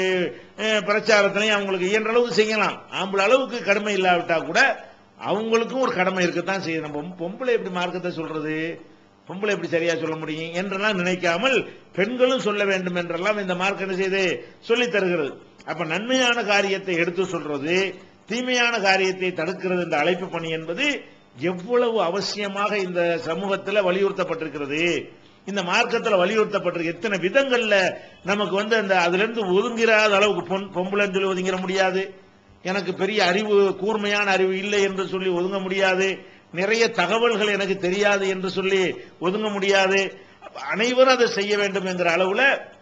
அஹ், பிரச்சாரத்திலையும் அவங்களுக்கு இயன்ற அளவுக்கு செய்யலாம் ஆம்பளை அளவுக்கு கடமை இல்லாவிட்டா கூட அவங்களுக்கும் ஒரு கடமை இருக்கத்தான் செய்யும் நம்ம பொம்பளை எப்படி மார்க்கத்தை சொல்றது பொம்பளை எப்படி சரியா சொல்ல முடியும் என்றெல்லாம் நினைக்காமல் பெண்களும் சொல்ல வேண்டும் என்றெல்லாம் இந்த மார்க் என்ன செய்து சொல்லித் தருகிறது அப்ப நன்மையான காரியத்தை எடுத்து சொல்றது தீமையான காரியத்தை தடுக்கிறது இந்த அழைப்பு பணி என்பது எவ்வளவு அவசியமாக இந்த சமூகத்தில் வலியுறுத்தப்பட்டிருக்கிறது இந்த மார்க்கத்தில் வலியுறுத்தப்பட்டிருக்கு எத்தனை விதங்கள்ல நமக்கு வந்து அந்த அதுல இருந்து ஒதுங்கிறாத அளவுக்கு பொன் பொம்பளைன்னு சொல்லி ஒதுங்கிட முடியாது எனக்கு பெரிய அறிவு கூர்மையான அறிவு இல்லை என்று சொல்லி ஒதுங்க முடியாது நிறைய தகவல்கள் எனக்கு தெரியாது என்று சொல்லி ஒதுங்க முடியாது அனைவரும் அதை செய்ய வேண்டும் என்கிற அளவுல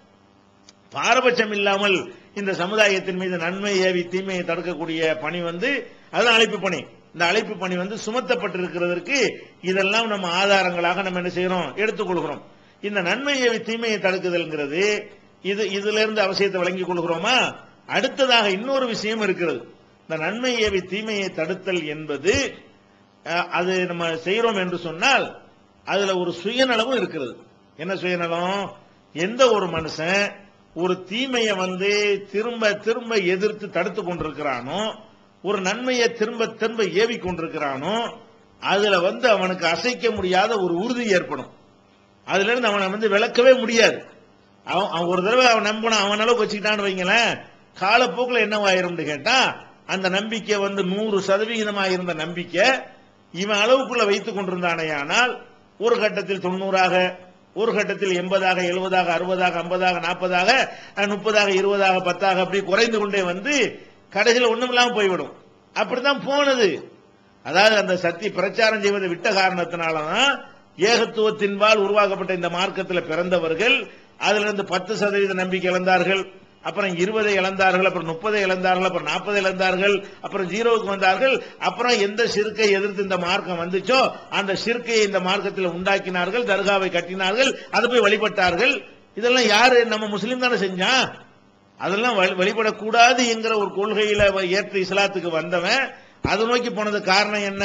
பாரபட்சம் இல்லாமல் இந்த சமுதாயத்தின் மீது நன்மை ஏவி தீமையை தடுக்கக்கூடிய பணி வந்து அதுதான் அழைப்பு பணி இந்த அழைப்பு பணி வந்து சுமத்தப்பட்டிருக்கிறதற்கு இதெல்லாம் நம்ம ஆதாரங்களாக நம்ம என்ன செய்யறோம் எடுத்துக்கொள்கிறோம் இந்த நன்மை ஏவி தீமையை தடுக்குதல்ங்கிறது இது இதுல இருந்து அவசியத்தை விளங்கிக் கொள்கிறோமா அடுத்ததாக இன்னொரு விஷயம் இருக்கிறது இந்த நன்மை ஏவி தீமையை தடுத்தல் என்பது அஹ், அது நம்ம செய்யறோம் என்று சொன்னால் அதுல ஒரு சுயநலமும் இருக்கிறது என்ன சுயநலம் எந்த ஒரு மனுஷன் ஒரு தீமையை வந்து திரும்ப திரும்ப எதிர்த்து தடுத்து கொண்டிருக்கிறானோ ஒரு நன்மையை திரும்ப திரும்ப ஏவி கொண்டிருக்கிறானோ அதுல வந்து அவனுக்கு அசைக்க முடியாத ஒரு உறுதி ஏற்படும் அதுல இருந்து அவனை வந்து விளக்கவே முடியாது அவன் அவன் ஒரு தடவை அவன் நம்பினான் அவன் அளவுக்கு வச்சுக்கிட்டான்னு வைங்களேன் காலப்போக்கில் என்னவாயிரும்னு கேட்டா அந்த நம்பிக்கை வந்து நூறு சதவிகிதமாக இருந்த நம்பிக்கை இவன் அளவுக்குள்ள வைத்துக் கொண்டிருந்தானேயானால் ஒரு கட்டத்தில் தொண்ணூறாக ஒரு கட்டத்தில் எண்பதாக எழுபதாக அறுபதாக ஐம்பதாக நாற்பதாக முப்பதாக இருபதாக பத்தாக அப்படி குறைந்து கொண்டே வந்து கடைசியில் ஒண்ணுமில்லாம போய்விடும் அப்படித்தான் போனது அதாவது அந்த சக்தி பிரச்சாரம் செய்வதை விட்ட காரணத்தினாலதான் ஏகத்துவத்தின்பால் உருவாக்கப்பட்ட இந்த மார்க்கத்தில் பிறந்தவர்கள் அதுல இருந்து பத்து சதவீத நம்பிக்கை இழந்தார்கள் அப்புறம் இருபதை இழந்தார்கள் அப்புறம் முப்பதை இழந்தார்கள் அப்புறம் நாற்பதை இழந்தார்கள் அப்புறம் ஜீரோவுக்கு வந்தார்கள் அப்புறம் எந்த சிறுக்கை எதிர்த்து இந்த மார்க்கம் வந்துச்சோ அந்த சிறுக்கையை இந்த மார்க்கத்தில் உண்டாக்கினார்கள் தர்காவை கட்டினார்கள் அதை போய் வழிபட்டார்கள் இதெல்லாம் யாரு நம்ம முஸ்லீம் தானே செஞ்சான் அதெல்லாம் வழி- வழிபடக்கூடாது என்கிற ஒரு கொள்கையில அவ ஏற்று இஸ்லாத்துக்கு வந்தவன் அதை நோக்கி போனது காரணம் என்ன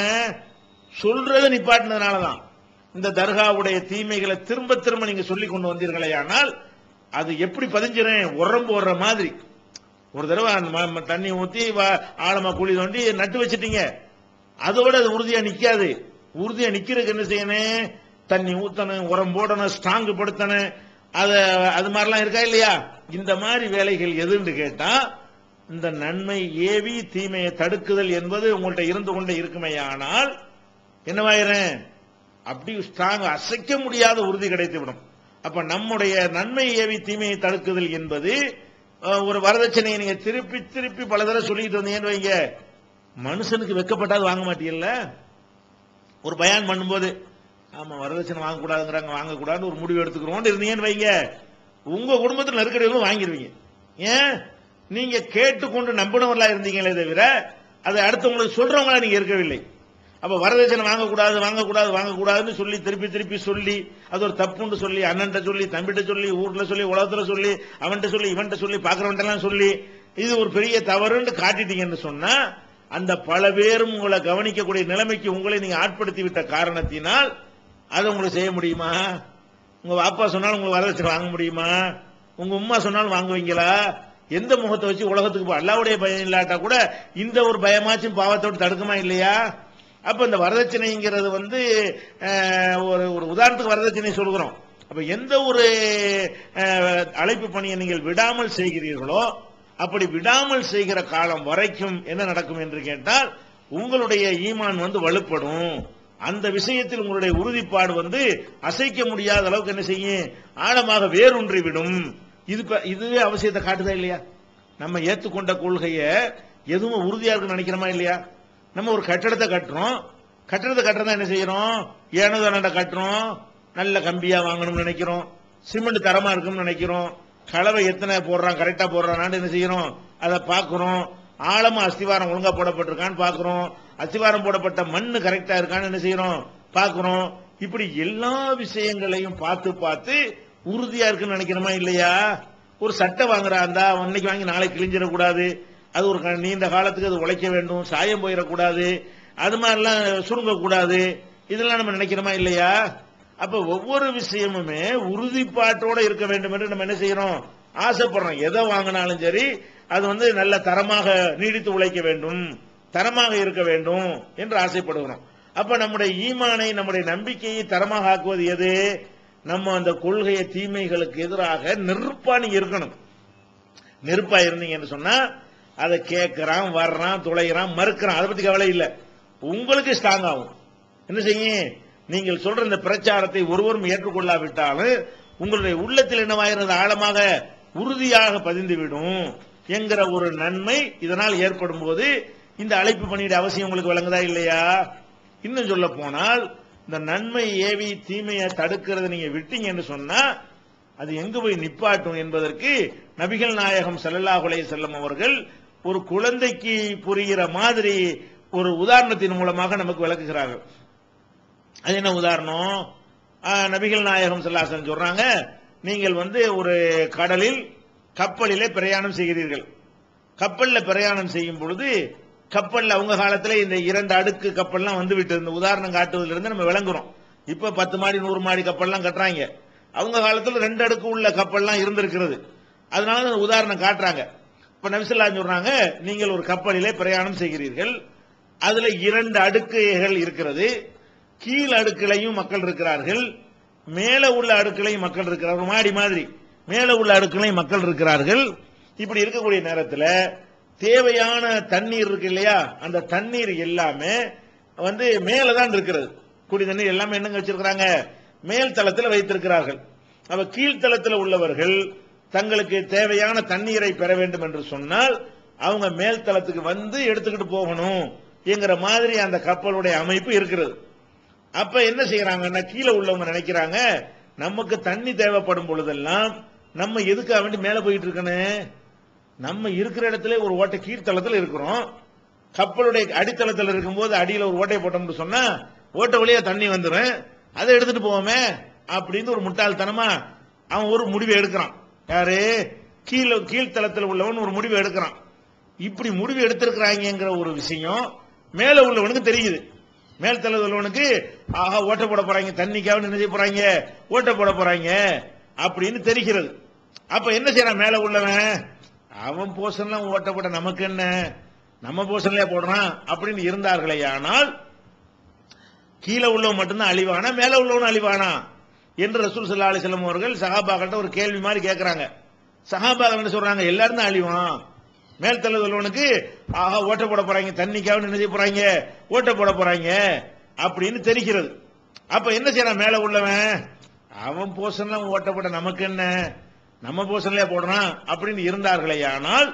சொல்றதை நிப்பாட்டினதுனாலதான் இந்த தர்காவுடைய தீமைகளை திரும்ப திரும்ப நீங்க சொல்லி கொண்டு வந்தீர்களே ஆனால் அது எப்படி பதிஞ்சிரும் உரம்பு வர்ற மாதிரி ஒரு தடவை அந்த ம- ம- தண்ணி ஊத்தி வ- ஆழமா குழி தோண்டி நட்டு வச்சிட்டீங்க அதோட அது உறுதியா நிக்காது உறுதியா நிக்கிறதுக்கு என்ன செய்யணும் தண்ணி ஊத்தணும் உரம் போடணும் ஸ்ட்ராங் படுத்தணும் அத அது மாதிரிலாம் இருக்கா இல்லையா இந்த மாதிரி வேலைகள் எதுன்னு கேட்டா இந்த நன்மை ஏவி தீமையை தடுக்குதல் என்பது உங்கள்ட்ட இருந்து கொண்டே இருக்குமேயானால் என்னவாயிரும் அப்படி ஸ்ட்ராங் அசைக்க முடியாத உறுதி கிடைத்து விடும் அப்ப நம்முடைய நன்மை ஏவி தீமையை தடுக்குதல் என்பது அஹ், ஒரு வரதட்சணையை நீங்க திருப்பி திருப்பி பல தடவை சொல்லிட்டு வந்தீங்கன்னு வைங்க மனுஷனுக்கு வெக்கப்பட்டாது வாங்க மாட்டீங்கல்ல ஒரு பயான் பண்ணும்போது ஆமா வரதட்சணை வாங்கக்கூடாதுங்கிறாங்க வாங்கக்கூடாதுன்னு ஒரு முடிவு எடுத்துக்கிறோம் இருந்தீங்கன்னு வைங்க உங்க குடும்பத்தில் நெருக்கடி வந்து வாங்கிடுவீங்க ஏன் நீங்க கேட்டுக்கொண்டு நம்பினவர்களா இருந்தீங்களே தவிர அதை அடுத்தவங்களுக்கு சொல்றவங்களா நீங்க இருக்கவில்லை அப்ப வரதட்சணை வாங்கக்கூடாது வாங்கக்கூடாது வாங்கக்கூடாதுன்னு சொல்லி திருப்பி திருப்பி சொல்லி அது ஒரு தப்புன்னு சொல்லி அண்ணன்ட்ட சொல்லி தம்பிட்ட சொல்லி ஊர்ல சொல்லி உலகத்துல சொல்லி அவன்கிட்ட சொல்லி இவன்கிட்ட சொல்லி பாக்குறவன்ட்ட எல்லாம் சொல்லி இது ஒரு பெரிய தவறுன்னு காட்டிட்டீங்கன்னு சொன்னா அந்த பல பேரும் உங்களை கவனிக்கக்கூடிய நிலைமைக்கு உங்களை நீங்க ஆட்படுத்தி விட்ட காரணத்தினால் அதை உங்களுக்கு செய்ய முடியுமா உங்க அப்பா சொன்னாலும் உங்களுக்கு வரதட்சணை வாங்க முடியுமா உங்க உம்மா சொன்னாலும் வாங்குவீங்களா எந்த முகத்தை வச்சு உலகத்துக்கு போ- அல்லாவுடைய பயம் இல்லாட்டா கூட இந்த ஒரு பயமாச்சும் பாவத்தோடு தடுக்குமா இல்லையா அப்ப இந்த வரதட்சணைங்கிறது வந்து அஹ், ஒரு ஒரு உதாரணத்துக்கு வரதட்சணை சொல்கிறோம் அப்ப எந்த ஒரு அஹ், அழைப்பு பணியை நீங்கள் விடாமல் செய்கிறீர்களோ அப்படி விடாமல் செய்கிற காலம் வரைக்கும் என்ன நடக்கும் என்று கேட்டால் உங்களுடைய ஈமான் வந்து வலுப்படும் அந்த விஷயத்தில் உங்களுடைய உறுதிப்பாடு வந்து அசைக்க முடியாத அளவுக்கு என்ன செய்யும் ஆழமாக வேரூன்றி விடும் இது ப- இதுவே அவசியத்தை காட்டுதா இல்லையா நம்ம ஏத்துக்கொண்ட கொள்கையை எதுவும் உறுதியா இருக்குன்னு நினைக்கிறோமா இல்லையா நம்ம ஒரு கட்டடத்தை கட்டுறோம் கட்டடத்தை கட்டுறதா என்ன செய்யறோம் ஏனோ தானடா கட்டுறோம் நல்ல கம்பியா வாங்கணும்னு நினைக்கிறோம் சிமெண்ட் தரமா இருக்கும்னு நினைக்கிறோம் கலவை எத்தனை போடுறான் கரெக்டா போடுறானான்னு என்ன செய்யறோம் அதை பார்க்கிறோம் ஆழமா அஸ்திவாரம் ஒழுங்கா போடப்பட்டிருக்கான்னு பார்க்கிறோம் அஸ்திவாரம் போடப்பட்ட மண்ணு கரெக்டா இருக்கான்னு என்ன செய்யறோம் பார்க்கிறோம் இப்படி எல்லா விஷயங்களையும் பார்த்து பார்த்து உறுதியா இருக்குன்னு நினைக்கிறோமா இல்லையா ஒரு சட்டை வாங்குறா இருந்தா அன்னைக்கு வாங்கி நாளைக்கு கிழிஞ்சிடக்கூடாது அது ஒரு க- நீண்ட காலத்துக்கு அது உழைக்க வேண்டும் சாயம் போயிடக்கூடாது அது மாதிரிலாம் சுருங்கக்கூடாது இதெல்லாம் நம்ம நினைக்கிறோமா இல்லையா அப்ப ஒவ்வொரு விஷயமுமே உறுதிப்பாட்டோட இருக்க வேண்டும் என்று நம்ம என்ன செய்யறோம் ஆசைப்படுறோம் எதை வாங்கினாலும் சரி அது வந்து நல்ல தரமாக நீடித்து உழைக்க வேண்டும் தரமாக இருக்க வேண்டும் என்று ஆசைப்படுகிறோம் அப்ப நம்முடைய ஈமானை நம்முடைய நம்பிக்கையை தரமாக ஆக்குவது எது நம்ம அந்த கொள்கையை தீமைகளுக்கு எதிராக நெருப்பா நீங்க இருக்கணும் நெருப்பா இருந்தீங்கன்னு சொன்னா அதை கேட்கறான் வர்றான் துளைகிறான் மறுக்கிறான் அதை பத்தி கவலை இல்லை உங்களுக்கு ஸ்ட்ராங் ஆகும் என்ன செய்யும் நீங்கள் சொல்ற இந்த பிரச்சாரத்தை ஒருவரும் ஏற்றுக்கொள்ளாவிட்டாலும் உங்களுடைய உள்ளத்தில் என்னவாகிறது ஆழமாக உறுதியாக பதிந்துவிடும் என்கிற ஒரு நன்மை இதனால் ஏற்படும் போது இந்த அழைப்பு பணியிட அவசியம் உங்களுக்கு விளங்குதா இல்லையா இன்னும் சொல்ல போனால் இந்த நன்மை ஏவி தீமையை தடுக்கிறத நீங்க விட்டீங்கன்னு சொன்னா அது எங்க போய் நிப்பாட்டும் என்பதற்கு நபிகள் நாயகம் ஸல்லல்லாஹு அலைஹி செல்லம் அவர்கள் ஒரு குழந்தைக்கு புரிகிற மாதிரி ஒரு உதாரணத்தின் மூலமாக நமக்கு விளக்குகிறார்கள் அது என்ன உதாரணம் ஆ, நபிகள் நாயகம் ஸல்லல்லாஹு சொல்றாங்க நீங்கள் வந்து ஒரு கடலில் கப்பலிலே பிரயாணம் செய்கிறீர்கள் கப்பல்ல பிரயாணம் செய்யும் பொழுது கப்பல்ல அவங்க காலத்துல இந்த இரண்டு அடுக்கு கப்பல்லாம் வந்து விட்டு இந்த உதாரணம் காட்டுவதிலிருந்து இருந்து நம்ம விளங்குறோம் இப்ப பத்து மாடி நூறு மாடி கப்பல்லாம் கட்டுறாங்க அவங்க காலத்துல ரெண்டு அடுக்கு உள்ள கப்பல்லாம் இருந்திருக்கிறது அதனால இந்த உதாரணம் காட்டுறாங்க இப்ப நபிசல்லா சொல்றாங்க நீங்கள் ஒரு கப்பலிலே பிரயாணம் செய்கிறீர்கள் அதுல இரண்டு அடுக்குகள் இருக்கிறது கீழ் அடுக்கிலையும் மக்கள் இருக்கிறார்கள் மேல உள்ள அடுக்கிலையும் மக்கள் இருக்கிறார்கள் மாடி மாதிரி மேல உள்ள அடுக்கிலையும் மக்கள் இருக்கிறார்கள் இப்படி இருக்கக்கூடிய நேரத்துல தேவையான தண்ணீர் இருக்கு இல்லையா அந்த தண்ணீர் எல்லாமே வந்து மேல தான் இருக்கிறது குடி தண்ணீர் எல்லாமே என்னங்க வச்சிருக்கிறாங்க மேல் தளத்தில் வைத்திருக்கிறார்கள் அப்ப கீழ்த்தளத்தில் உள்ளவர்கள் தங்களுக்கு தேவையான தண்ணீரை பெற வேண்டும் என்று சொன்னால் அவங்க மேல் தளத்துக்கு வந்து எடுத்துக்கிட்டு போகணும் என்கிற மாதிரி அந்த கப்பலுடைய அமைப்பு இருக்கிறது அப்ப என்ன செய்யறாங்கன்னா கீழே உள்ளவங்க நினைக்கிறாங்க நமக்கு தண்ணி தேவைப்படும் பொழுதெல்லாம் நம்ம எதுக்காக வேண்டி மேல போயிட்டு இருக்கணும் நம்ம இருக்கிற இடத்துல ஒரு ஓட்டை கீழ்த்தளத்தில் இருக்கிறோம் கப்பலுடைய அடித்தளத்தில் இருக்கும்போது அடியில ஒரு ஓட்டை போட்டோம்னு சொன்னா ஓட்டை வழியா தண்ணி வந்துடும் அதை எடுத்துட்டு போவோமே அப்படின்னு ஒரு முட்டாள்தனமா அவன் ஒரு முடிவை எடுக்கிறான் யாரு கீழ கீழ்த்தளத்தில் உள்ளவன் ஒரு முடிவை எடுக்கிறான் இப்படி முடிவு எடுத்திருக்கிறாங்கிற ஒரு விஷயம் மேல உள்ளவனுக்கு தெரியுது மேல் தளத்தில் உள்ளவனுக்கு ஆஹா ஓட்ட போட போறாங்க தண்ணிக்காக என்ன செய்ய போறாங்க ஓட்ட போட போறாங்க அப்படின்னு தெரிகிறது அப்ப என்ன செய்யறான் மேல உள்ளவன் அவன் போஷன்லாம் ஓட்ட போட நமக்கு என்ன நம்ம போஷன்லயே போடுறான் அப்படின்னு இருந்தார்களே ஆனால் கீழே உள்ளவன் மட்டும்தான் அழிவானா மேல உள்ளவன் அழிவானா என்று ரசூல் சல்லா அலிஸ்லாம் அவர்கள் சஹாபாக்கிட்ட ஒரு கேள்வி மாதிரி கேட்கறாங்க சஹாபாக்கள் என்ன சொல்றாங்க எல்லாரும் தான் அழிவான் மேல் தள்ள உள்ளவனுக்கு ஆஹா ஓட்ட போட போறாங்க தண்ணிக்காக என்ன செய்ய போறாங்க ஓட்ட போட போறாங்க அப்படின்னு தெரிகிறது அப்ப என்ன செய்யறான் மேல உள்ளவன் அவன் போஷன்லாம் ஓட்ட போட நமக்கு என்ன நம்ம போஷன்லயே போடுறான் அப்படின்னு இருந்தார்களே ஆனால்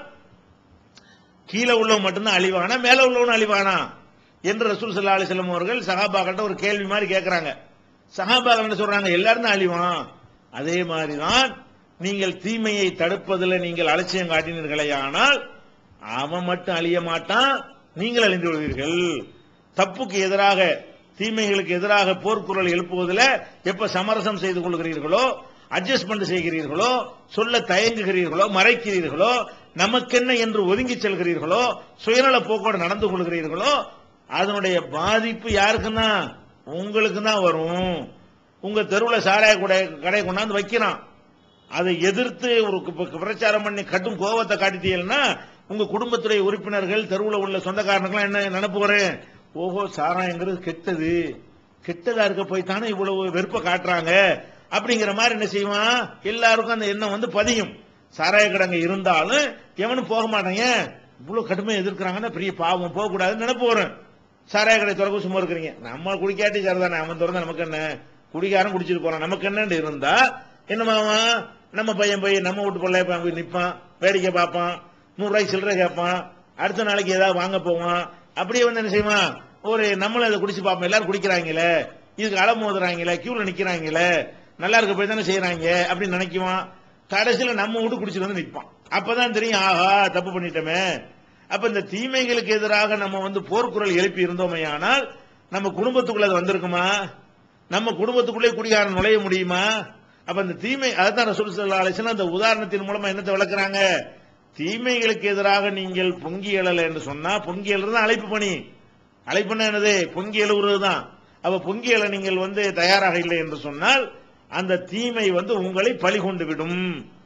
கீழே உள்ளவன் மட்டும்தான் அழிவானா மேல உள்ளவன் அழிவானா என்று ரசூல் சல்லா அலிஸ்லாம் அவர்கள் சஹாபாக்கிட்ட ஒரு கேள்வி மாதிரி கேட்கறாங்க சஹாபாக்கள் என்ன சொல்றாங்க எல்லாரும் தான் அழிவான் அதே மாதிரிதான் நீங்கள் தீமையை தடுப்பதில் நீங்கள் அலட்சியம் காட்டினீர்களே ஆனால் அவன் மட்டும் அழிய மாட்டான் நீங்கள் அழிந்து விடுவீர்கள் தப்புக்கு எதிராக தீமைகளுக்கு எதிராக போர்க்குரல் எழுப்புவதில் எப்ப சமரசம் செய்து கொள்கிறீர்களோ அட்ஜஸ்ட்மெண்ட் செய்கிறீர்களோ சொல்ல தயங்குகிறீர்களோ மறைக்கிறீர்களோ நமக்கென்ன என்று ஒதுங்கி செல்கிறீர்களோ சுயநல போக்கோடு நடந்து கொள்கிறீர்களோ அதனுடைய பாதிப்பு யாருக்குன்னா உங்களுக்கு தான் வரும் உங்க தெருவில் சாராய கடை கடை கொண்டாந்து வைக்கிறான் அதை எதிர்த்து ஒரு கு- பிரச்சாரம் பண்ணி கட்டும் கோபத்தை காட்டிட்டீங்கன்னா உங்க குடும்பத்துடைய உறுப்பினர்கள் தெருவில் உள்ள சொந்தக்காரனுக்குலாம் என்ன நினைப்பு வரும் ஓஹோ சாராயங்கிறது கெட்டது கெட்டதா இருக்க போய் தானே இவ்வளவு வெறுப்பை காட்டுறாங்க அப்படிங்கிற மாதிரி என்ன செய்வான் எல்லாருக்கும் அந்த எண்ணம் வந்து பதியும் சாராய கடங்க இருந்தாலும் எவனும் போக மாட்டாங்க இவ்வளவு கடுமையா எதிர்க்கிறாங்கன்னா பெரிய பாவம் போக கூடாதுன்னு நினைப்பு வரும் சாராய கடை திறக்க சும்மா இருக்கிறீங்க நம்ம குடிக்காட்டி சரிதானே அவன் திறந்தா நமக்கு என்ன குடிக்காரன் குடிச்சிட்டு போறான் நமக்கு என்னன்னு இருந்தா என்னமாவான் நம்ம பையன் போய் நம்ம வீட்டு பிள்ளைய போய் போய் நிப்பான் வேடிக்கை பார்ப்பான் நூறு ரூபாய்க்கு சில்லறை கேட்பான் அடுத்த நாளைக்கு ஏதாவது வாங்க போவான் அப்படியே வந்து என்ன செய்வான் ஒரு நம்மளும் அதை குடிச்சு பார்ப்போம் எல்லாரும் குடிக்கிறாங்களே இதுக்கு அலம் மோதுறாங்களே கியூல நிக்கிறாங்களே நல்லா இருக்க போய் தானே செய்யறாங்க அப்படின்னு நினைக்குவான் கடைசியில நம்ம வீட்டு குடிச்சிட்டு வந்து நிற்பான் அப்பதான் தெரியும் ஆஹா தப்பு பண்ணிட்டோமே அப்ப இந்த தீமைகளுக்கு எதிராக நம்ம வந்து போர்க்குரல் எழுப்பி இருந்தோமே ஆனால் நம்ம குடும்பத்துக்குள்ள அது வந்திருக்குமா நம்ம குடும்பத்துக்குள்ளே குடிகாரன் நுழைய முடியுமா அப்ப அந்த தீமை அதான் ரசூல் ஸல்லல்லாஹு அலைஹி வஸல்லம் அந்த உதாரணத்தின் மூலமா என்னத்தை விளக்குறாங்க தீமைகளுக்கு எதிராக நீங்கள் பொங்கி எழல என்று சொன்னா பொங்கி எழுறது அழைப்பு பணி அழைப்புன்னா என்னது பொங்கி எழுவுறது தான் அப்ப பொங்கி எழ நீங்கள் வந்து தயாராக இல்லை என்று சொன்னால் அந்த தீமை வந்து உங்களை பழி கொண்டு விடும்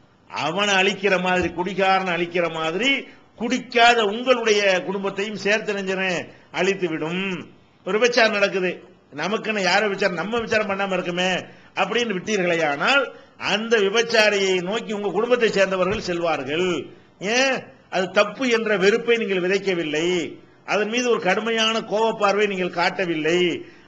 அவனை அழிக்கிற மாதிரி குடிகாரன் அழிக்கிற மாதிரி குடிக்காத உங்களுடைய குடும்பத்தையும் சேர்த்து நெஞ்சனே அழித்து விடும் ஒரு விபச்சாரம் நடக்குது நமக்குன்னு யார விசாரம் நம்ம விசாரம் பண்ணாம இருக்குமே அப்படின்னு விட்டீர்களே ஆனால் அந்த விபச்சாரியை நோக்கி உங்க குடும்பத்தை சேர்ந்தவர்கள் செல்வார்கள் ஏன் அது தப்பு என்ற வெறுப்பை நீங்கள் விதைக்கவில்லை அதன் மீது ஒரு கடுமையான கோப பார்வை நீங்கள் காட்டவில்லை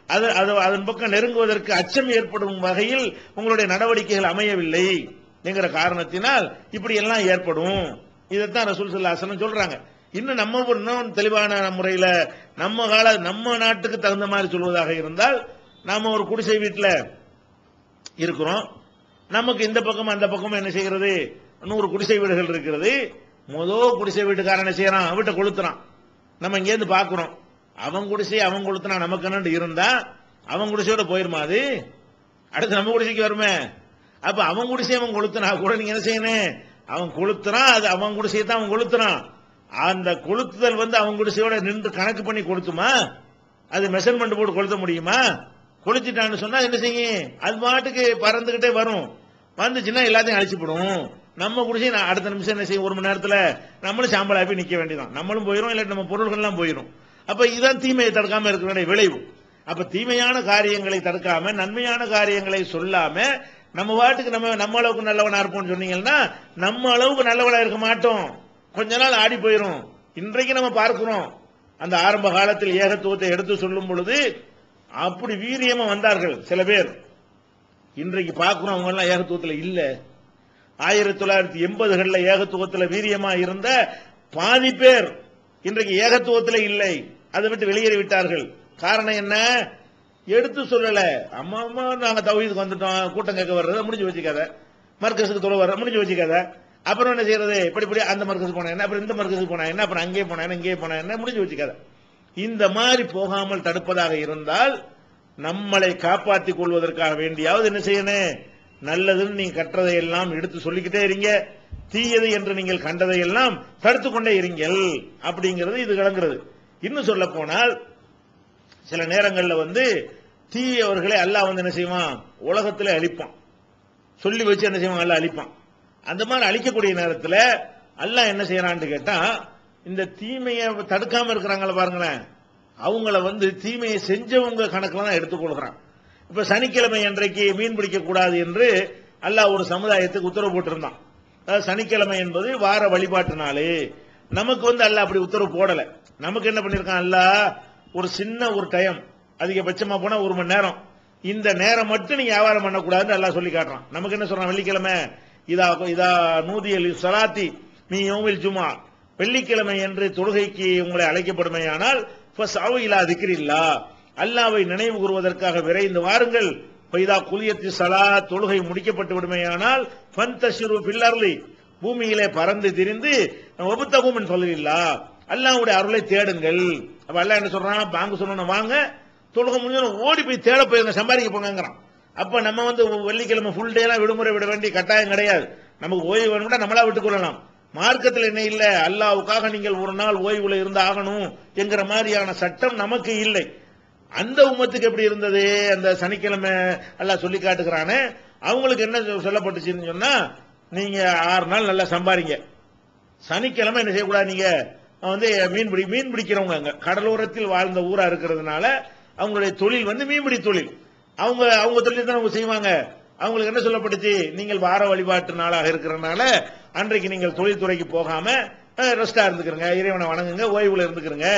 அது அது அதன் பக்கம் நெருங்குவதற்கு அச்சம் ஏற்படும் வகையில் உங்களுடைய நடவடிக்கைகள் அமையவில்லை என்கிற காரணத்தினால் இப்படி எல்லாம் ஏற்படும் இதைத்தான் ரசூல் சல்லா அசலம் சொல்றாங்க இன்னும் நம்ம ஒரு இன்னும் தெளிவான முறையில நம்ம கால நம்ம நாட்டுக்கு தகுந்த மாதிரி சொல்வதாக இருந்தால் நாம ஒரு குடிசை வீட்டில் இருக்கிறோம் நமக்கு இந்த பக்கம் அந்த பக்கம் என்ன செய்கிறது நூறு குடிசை வீடுகள் இருக்கிறது முதல் குடிசை வீட்டுக்காரன் என்ன செய்யறான் வீட்டை கொளுத்துறான் நம்ம இங்கேருந்து பார்க்கிறோம் அவன் குடிசை அவன் கொளுத்துனா நமக்கு என்னன்னு இருந்தா அவன் குடிசையோட போயிருமா அது அடுத்து நம்ம குடிசைக்கு வருமே அப்ப அவன் குடிசை அவன் கொளுத்துனா கூட நீங்க என்ன செய்யணும் அவன் கொளுத்துறான் அது அவன் குடிசையை தான் அவன் கொளுத்துறான் அந்த கொளுத்துதல் வந்து அவன் குடிசையோட நின்று கணக்கு பண்ணி கொளுத்துமா அது மெஷர்மெண்ட் போட்டு கொளுத்த முடியுமா கொளுத்திட்டான்னு சொன்னா என்ன செய்யும் அது பாட்டுக்கு பறந்துகிட்டே வரும் வந்துச்சுன்னா எல்லாத்தையும் அழிச்சுப்படும் நம்ம குடிசை நான் அடுத்த நிமிஷம் என்ன செய்யும் ஒரு மணி நேரத்துல நம்மளும் சாம்பல் ஆப்பி நிக்க வேண்டியதான் நம்மளும் போயிரும் இல்லாட்டி நம்ம பொருள்கள்லாம் போயிரும் அப்ப இதுதான் தீமையை தடுக்காம இருக்கிற வேண்டிய விளைவு அப்ப தீமையான காரியங்களை தடுக்காம நன்மையான காரியங்களை சொல்லாம நம்ம வாட்டுக்கு நம்ம நம்ம அளவுக்கு நல்லவனா இருப்போம்னு சொன்னீங்கன்னா நம்ம அளவுக்கு நல்லவனா இருக்க மாட்டோம் கொஞ்ச நாள் ஆடி போயிரும் இன்றைக்கு நம்ம பார்க்கிறோம் அந்த ஆரம்ப காலத்தில் ஏகத்துவத்தை எடுத்து சொல்லும் பொழுது அப்படி வீரியமா வந்தார்கள் சில பேர் இன்றைக்கு பார்க்கிறோம் அவங்க எல்லாம் ஏகத்துவத்துல இல்ல ஆயிரத்தி தொள்ளாயிரத்தி எண்பதுகள்ல ஏகத்துவத்துல வீரியமா இருந்த பாதி பேர் இன்றைக்கு ஏகத்துவத்துல இல்லை அதை விட்டு வெளியேறி விட்டார்கள் காரணம் என்ன எடுத்து சொல்லல அம்மா அம்மா நாங்க தவீதுக்கு வந்துட்டோம் கூட்டம் கேட்க வர்றத முடிஞ்சு வச்சுக்காத மர்க்கஸுக்கு தொலை வர்ற முடிஞ்சு வச்சுக்காத அப்புறம் என்ன செய்யறது இப்படி இப்படி அந்த மர்க்கஸ் போனா என்ன அப்புறம் இந்த மர்க்கஸுக்கு போனா என்ன அப்புறம் அங்கே போனா என்ன இங்கே போனா என்ன முடிஞ்சு வச்சுக்காத இந்த மாதிரி போகாமல் தடுப்பதாக இருந்தால் நம்மளை காப்பாற்றிக் கொள்வதற்காக வேண்டியாவது என்ன செய்யணும் நல்லதுன்னு நீங்க கற்றதை எல்லாம் எடுத்து சொல்லிக்கிட்டே இருங்க தீயது என்று நீங்கள் கண்டதை எல்லாம் தடுத்து கொண்டே இருங்கள் அப்படிங்கிறது இது கிளங்குறது இன்னும் சொல்ல போனால் சில நேரங்கள்ல வந்து தீயவர்களை அல்லாஹ் வந்து என்ன செய்வான் உலகத்துல அழிப்பான் சொல்லி வச்சு என்ன செய்வான் அல்லாஹ் அழிப்பான் அந்த மாதிரி அழிக்கக்கூடிய நேரத்துல அல்லாஹ் என்ன செய்யறான்னு கேட்டா இந்த தீமையை தடுக்காம இருக்கிறாங்கள பாருங்களேன் அவங்கள வந்து தீமையை செஞ்சவங்க கணக்குல தான் எடுத்துக்கொள்கிறான் இப்ப சனிக்கிழமை அன்றைக்கு மீன் பிடிக்க கூடாது என்று அல்லாஹ் ஒரு சமுதாயத்துக்கு உத்தரவு போட்டிருந்தான் அதாவது சனிக்கிழமை என்பது வார வழிபாட்டு நாள் நமக்கு வந்து அல்லாஹ் அப்படி உத்தரவு போடல நமக்கு என்ன பண்ணிருக்கான் அல்லாஹ் ஒரு சின்ன ஒரு டைம் அதிகபட்சமா போனா ஒரு மணி நேரம் இந்த நேரம் மட்டும் நீங்க வியாபாரம் பண்ணக்கூடாதுன்னு அல்லாஹ் சொல்லி காட்டுறான் நமக்கு என்ன சொல்றான் வெள்ளிக்கிழமை இதா இதா நூதியல் சலாத்தி நீ யோமில் ஜுமா வெள்ளிக்கிழமை என்று தொழுகைக்கு உங்களை அழைக்கப்படுமையானால் ஃபஸ்அவு இலா திக்ரில்லா அல்லாவை நினைவு கூறுவதற்காக விரைந்து வாருங்கள் பைதா குலியத்தி சலா தொழுகை முடிக்கப்பட்டு விடுமையானால் ஃபந்தஷிரு பில்லர்லி பூமியிலே பறந்து திரிந்து ஒபுத்தகும் சொல்லலா அல்லாவுடைய அருளை தேடுங்கள் அப்ப அல்லாஹ் என்ன சொல்றான் பாங்கு சொல்லணும் வாங்க தொழுகை முடிஞ்சு ஓடி போய் தேட போயிருங்க சம்பாதிக்க போங்கிறான் அப்ப நம்ம வந்து வெள்ளிக்கிழமை ஃபுல் டே எல்லாம் விடுமுறை விட வேண்டிய கட்டாயம் கிடையாது நமக்கு ஓய்வு வேணும்னா நம்மளா விட்டுக் கொள்ளலாம் மார்க்கத்தில் என்ன இல்ல அல்லாவுக்காக நீங்கள் ஒரு நாள் ஓய்வுல இருந்து ஆகணும் என்கிற மாதிரியான சட்டம் நமக்கு இல்லை அந்த உம்மத்துக்கு எப்படி இருந்தது அந்த சனிக்கிழமை எல்லாம் சொல்லி காட்டுகிறானே அவங்களுக்கு என்ன சொல்லப்பட்டுச்சுன்னு சொன்னா நீங்க ஆறு நாள் நல்லா சம்பாரிங்க சனிக்கிழமை என்ன செய்யக்கூடாது நீங்க வந்து மீன் பிடி மீன் பிடிக்கிறவங்க அங்க கடலோரத்தில் வாழ்ந்த ஊரா இருக்கிறதுனால அவங்களுடைய தொழில் வந்து மீன்பிடி தொழில் அவங்க அவங்க தொழில் தான் அவங்க செய்வாங்க அவங்களுக்கு என்ன சொல்லப்பட்டுச்சு நீங்கள் வார வழிபாட்டு நாளாக இருக்கிறனால அன்றைக்கு நீங்கள் தொழில்துறைக்கு போகாம ரெஸ்டா இருந்துக்கிறங்க இறைவனை வணங்குங்க ஓய்வுல இருந்துக்கிறங்க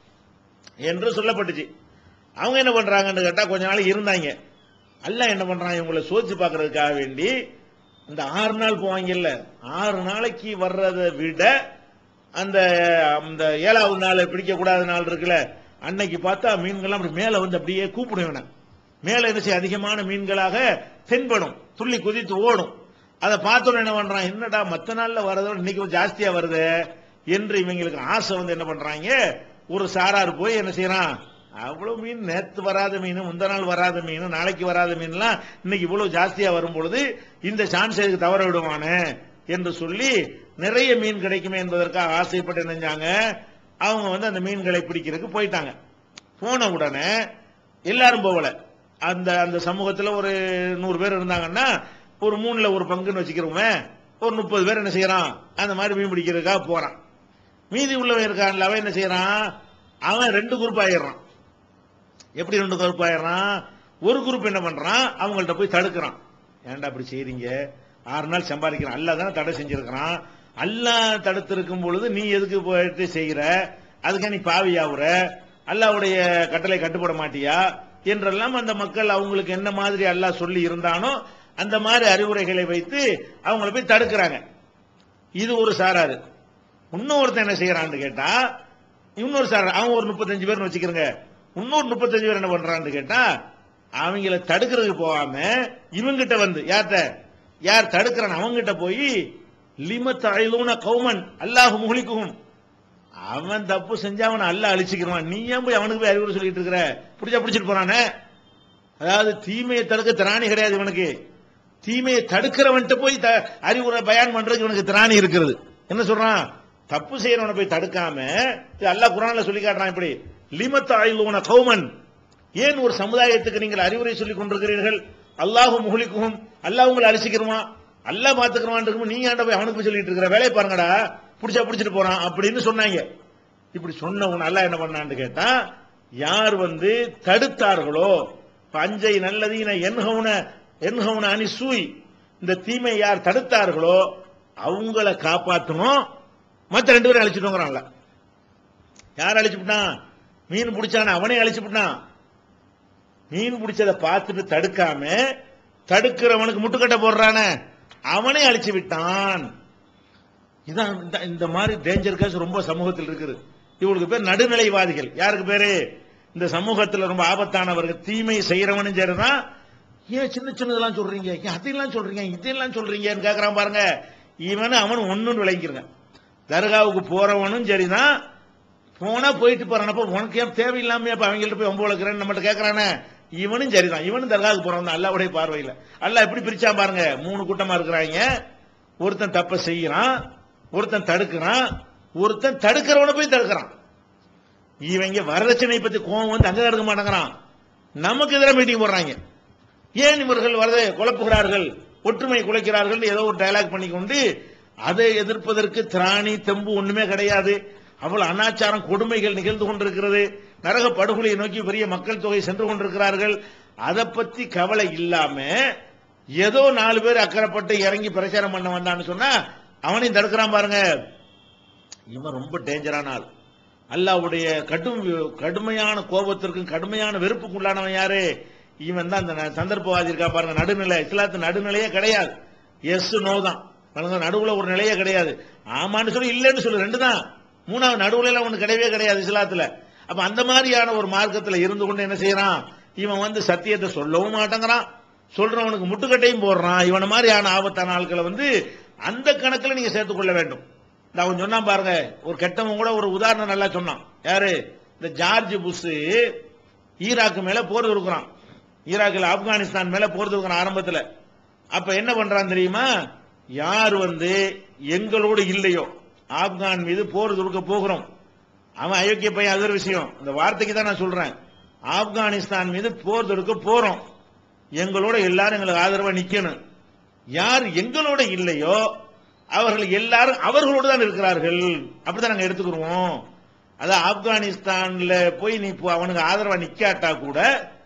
என்று சொல்லப்பட்டுச்சு அவங்க என்ன பண்றாங்கன்னு கேட்டா கொஞ்ச நாள் இருந்தாங்க அல்ல என்ன பண்றாங்க இவங்களை சோதிச்சு பார்க்கறதுக்காக வேண்டி இந்த ஆறு நாள் போவாங்கல்ல ஆறு நாளைக்கு வர்றதை விட அந்த அந்த ஏழாவது நாள் பிடிக்க கூடாத நாள் இருக்குல்ல அன்னைக்கு பார்த்தா மீன்கள்லாம் அப்படி மேல வந்து அப்படியே கூப்பிடுவேன் மேல என்ன செய்ய அதிகமான மீன்களாக தென்படும் துள்ளி குதித்து ஓடும் அதை பார்த்தோன்னு என்ன பண்றான் என்னடா மத்த நாள்ல வரதோட இன்னைக்கு ஜாஸ்தியா வருது என்று இவங்களுக்கு ஆசை வந்து என்ன பண்றாங்க ஒரு சாரார் போய் என்ன செய்யறான் அவ்வளவு மீன் நேத்து வராத மீன் முந்த நாள் வராத மீன் நாளைக்கு வராத மீன்லாம் இன்னைக்கு இவ்வளவு ஜாஸ்தியா வரும் பொழுது இந்த சான்ஸ் எதுக்கு தவற விடுவானே என்று சொல்லி நிறைய மீன் கிடைக்குமே என்பதற்காக ஆசைப்பட்டு நினைஞ்சாங்க அவங்க வந்து அந்த மீன்களை பிடிக்கிறதுக்கு போயிட்டாங்க போன உடனே எல்லாரும் போகல அந்த அந்த சமூகத்துல ஒரு நூறு பேர் இருந்தாங்கன்னா ஒரு மூணுல ஒரு பங்குன்னு வச்சுக்கிறோமே ஒரு முப்பது பேர் என்ன செய்யறான் அந்த மாதிரி மீன் பிடிக்கிறதுக்காக போறான் மீதி உள்ளவன் இருக்கான்ல அவன் என்ன செய்யறான் அவன் ரெண்டு குரூப் ஆயிடுறான் எப்படி ரெண்டு குரூப் ஆயிடுறான் ஒரு குரூப் என்ன பண்றான் அவங்கள்ட்ட போய் தடுக்கிறான் ஏன்டா அப்படி செய்றீங்க ஆறு நாள் சம்பாதிக்கிறான் அல்லா தானே தடை செஞ்சிருக்கிறான் அல்லா தடுத்திருக்கும் பொழுது நீ எதுக்கு போயிட்டு செய்கிற அதுக்கு நீ பாவி ஆகுற அல்லாவுடைய கட்டளை கட்டுப்பட மாட்டியா என்றெல்லாம் அந்த மக்கள் அவங்களுக்கு என்ன மாதிரி அல்லாஹ் சொல்லி இருந்தானோ அந்த மாதிரி அறிவுரைகளை வைத்து அவங்கள போய் தடுக்கிறாங்க இது ஒரு சாராரு இன்னொருத்தன் என்ன செய்யறான்னு கேட்டா இன்னொரு சார் அவன் ஒரு முப்பத்தஞ்சு பேர் வச்சுக்கிறங்க இன்னொரு முப்பத்தஞ்சு பேர் என்ன பண்றான்னு கேட்டா அவங்கள தடுக்கிறதுக்கு போகாம இவங்கிட்ட வந்து யார்கிட்ட யார் தடுக்கிறான் அவங்கிட்ட போய் லிம தழைலூன கௌமன் அல்லாஹ் முகலிக்கும் அவன் தப்பு செஞ்சா அவனை அல்ல அழிச்சுக்கிறான் நீ ஏன் போய் அவனுக்கு போய் அறிவுரை சொல்லிட்டு இருக்கிற பிடிச்சா பிடிச்சிட்டு போறானே அதாவது தீமையை தடுக்க திராணி கிடையாது இவனுக்கு தீமையை தடுக்கிறவன்ட்ட போய் த- அறிவுரை பயான் பண்றதுக்கு இவனுக்கு திராணி இருக்கிறது என்ன சொல்றான் தப்பு செய்யறவனை போய் தடுக்காம இது அல்லாஹ் குரான்ல சொல்லி காட்டுறான் இப்படி லிமத் ஆயுளுன கௌமன் ஏன் ஒரு சமுதாயத்துக்கு நீங்கள் அறிவுரை சொல்லிக் கொண்டிருக்கிறீர்கள் அல்லாஹு முகலிக்கும் அல்லாஹ் உங்களை அழிச்சிக்கிறோமா அல்லாஹ் பாத்துக்கிறவான் இருக்கும் நீங்க ஆண்ட போய் அவனுக்கு போய் சொல்லிட்டு இருக்கிற வேலையை பாருங்கடா புடிச்சா புடிச்சிட்டு போறான் அப்படின்னு சொன்னாங்க இப்படி சொன்னவன் அல்லாஹ் என்ன பண்ணான்னு கேட்டா யார் வந்து தடுத்தார்களோ பஞ்சை நல்லதீன என்ஹவுன என்ஹவுன அணி சூய் இந்த தீமை யார் தடுத்தார்களோ அவங்கள காப்பாற்றணும் மத்த ரெண்டு பேரும் அழிச்சிட்டோங்கிறான்ல யார் அழிச்சு விட்டான் மீன் பிடிச்சான அவனே அழிச்சு விட்டான் மீன் பிடிச்சதை பார்த்துட்டு தடுக்காம தடுக்கிறவனுக்கு முட்டுக்கட்டை போடுறானே அவனே அழிச்சு விட்டான் இதான் இந்த- இந்த மாதிரி டேஞ்சர் கேஸ் ரொம்ப சமூகத்தில் இருக்குது இவங்களுக்கு பேர் நடுநிலைவாதிகள் யாருக்கு பேரு இந்த சமூகத்தில் ரொம்ப ஆபத்தானவர்கள் தீமை செய்யறவனும் சரிதான் ஏன் சின்ன சின்னதெல்லாம் சொல்றீங்க ஏன் அதையெல்லாம் சொல்றீங்க இதெல்லாம் சொல்றீங்கன்னு கேக்குறான் பாருங்க இவனு அவன் ஒன்னும் விளங்கிருங்க தர்காவுக்கு போறவனும் சரிதான் போனா போயிட்டு போறானப்ப உனக்கு ஏன் தேவையில்லாம அப்ப அவங்கள்ட்ட போய் ஒம்பு வளர்க்குறேன்னு நம்மகிட்ட கேட்கறானே இவனும் சரிதான் இவனும் தர்காவுக்கு போறவன் தான் அல்லாவுடைய பார்வையில் அல்லாஹ் எப்படி பிரிச்சான் பாருங்க மூணு கூட்டமா இருக்கிறாங்க ஒருத்தன் தப்ப செய்யறான் ஒருத்தன் தடுக்கிறான் ஒருத்தன் தடுக்கிறவனை போய் தடுக்கிறான் இவங்க வரதட்சணை பத்தி கோவம் வந்து அங்க தடுக்க மாட்டேங்கிறான் நமக்கு எதிராக மீட்டிங் போடுறாங்க ஏன் இவர்கள் வரதை குழப்புகிறார்கள் ஒற்றுமை குலைக்கிறார்கள் ஏதோ ஒரு டயலாக் பண்ணிக்கொண்டு அதை எதிர்ப்பதற்கு திராணி தெம்பு ஒண்ணுமே கிடையாது அவ்வளவு அனாச்சாரம் கொடுமைகள் நிகழ்ந்து கொண்டிருக்கிறது நரக படுகொலையை நோக்கி பெரிய மக்கள் தொகை சென்று கொண்டிருக்கிறார்கள் அதை பத்தி கவலை இல்லாம ஏதோ நாலு பேர் அக்கறைப்பட்டு இறங்கி பிரச்சாரம் பண்ண வந்தான்னு சொன்னா அவனையும் தடுக்கிறான் பாருங்க இவன் ரொம்ப டேஞ்சரான ஆள் அல்லாவுடைய கடும் கடுமையான கோபத்திற்கும் கடுமையான வெறுப்புக்கு உள்ளானவன் யாரு இவன் தான் அந்த ந- சந்தர்ப்பவாதி இருக்கா பாருங்க நடுநிலை இஸ்லாத்து நடுநிலையே கிடையாது எஸ் நோ தான் பாருங்க நடுவுல ஒரு நிலையே கிடையாது ஆமான்னு சொல்லி இல்லைன்னு சொல்லு ரெண்டு தான் மூணாவது நடுவுல எல்லாம் ஒண்ணு கிடையவே கிடையாது இஸ்லாத்துல அப்ப அந்த மாதிரியான ஒரு மார்க்கத்துல இருந்து கொண்டு என்ன செய்யறான் இவன் வந்து சத்தியத்தை சொல்லவும் மாட்டேங்கிறான் சொல்றவனுக்கு முட்டுக்கட்டையும் போடுறான் இவன மாதிரியான ஆபத்தான ஆட்களை வந்து அந்த கணக்குல நீங்க சேர்த்துக் கொள்ள வேண்டும் இந்த அவன் சொன்னான் பாருங்க ஒரு கெட்டவன் கூட ஒரு உதாரணம் நல்லா சொன்னான் யாரு இந்த ஜார்ஜ் புஷ் ஈராக்கு மேல போர் இருக்கிறான் ஈராக்கில் ஆப்கானிஸ்தான் மேல போர் இருக்கிறான் ஆரம்பத்துல அப்ப என்ன பண்றான் தெரியுமா யார் வந்து எங்களோடு இல்லையோ ஆப்கான் மீது போர் தொடுக்க போகிறோம் அவன் அயோக்கிய பையன் அது ஒரு விஷயம் இந்த வார்த்தைக்கு தான் நான் சொல்றேன் ஆப்கானிஸ்தான் மீது போர் தொடுக்க போறோம் எங்களோட எல்லாரும் எங்களுக்கு ஆதரவா நிக்கணும் யார் எங்களோட இல்லையோ அவர்கள் எல்லாரும் அவர்களோடு தான் இருக்கிறார்கள் அப்படிதான் நாங்க எடுத்துக்கிறோம் அதான் ஆப்கானிஸ்தான்ல போய் நீ இப்போ அவனுக்கு ஆதரவா நிக்காட்டா கூட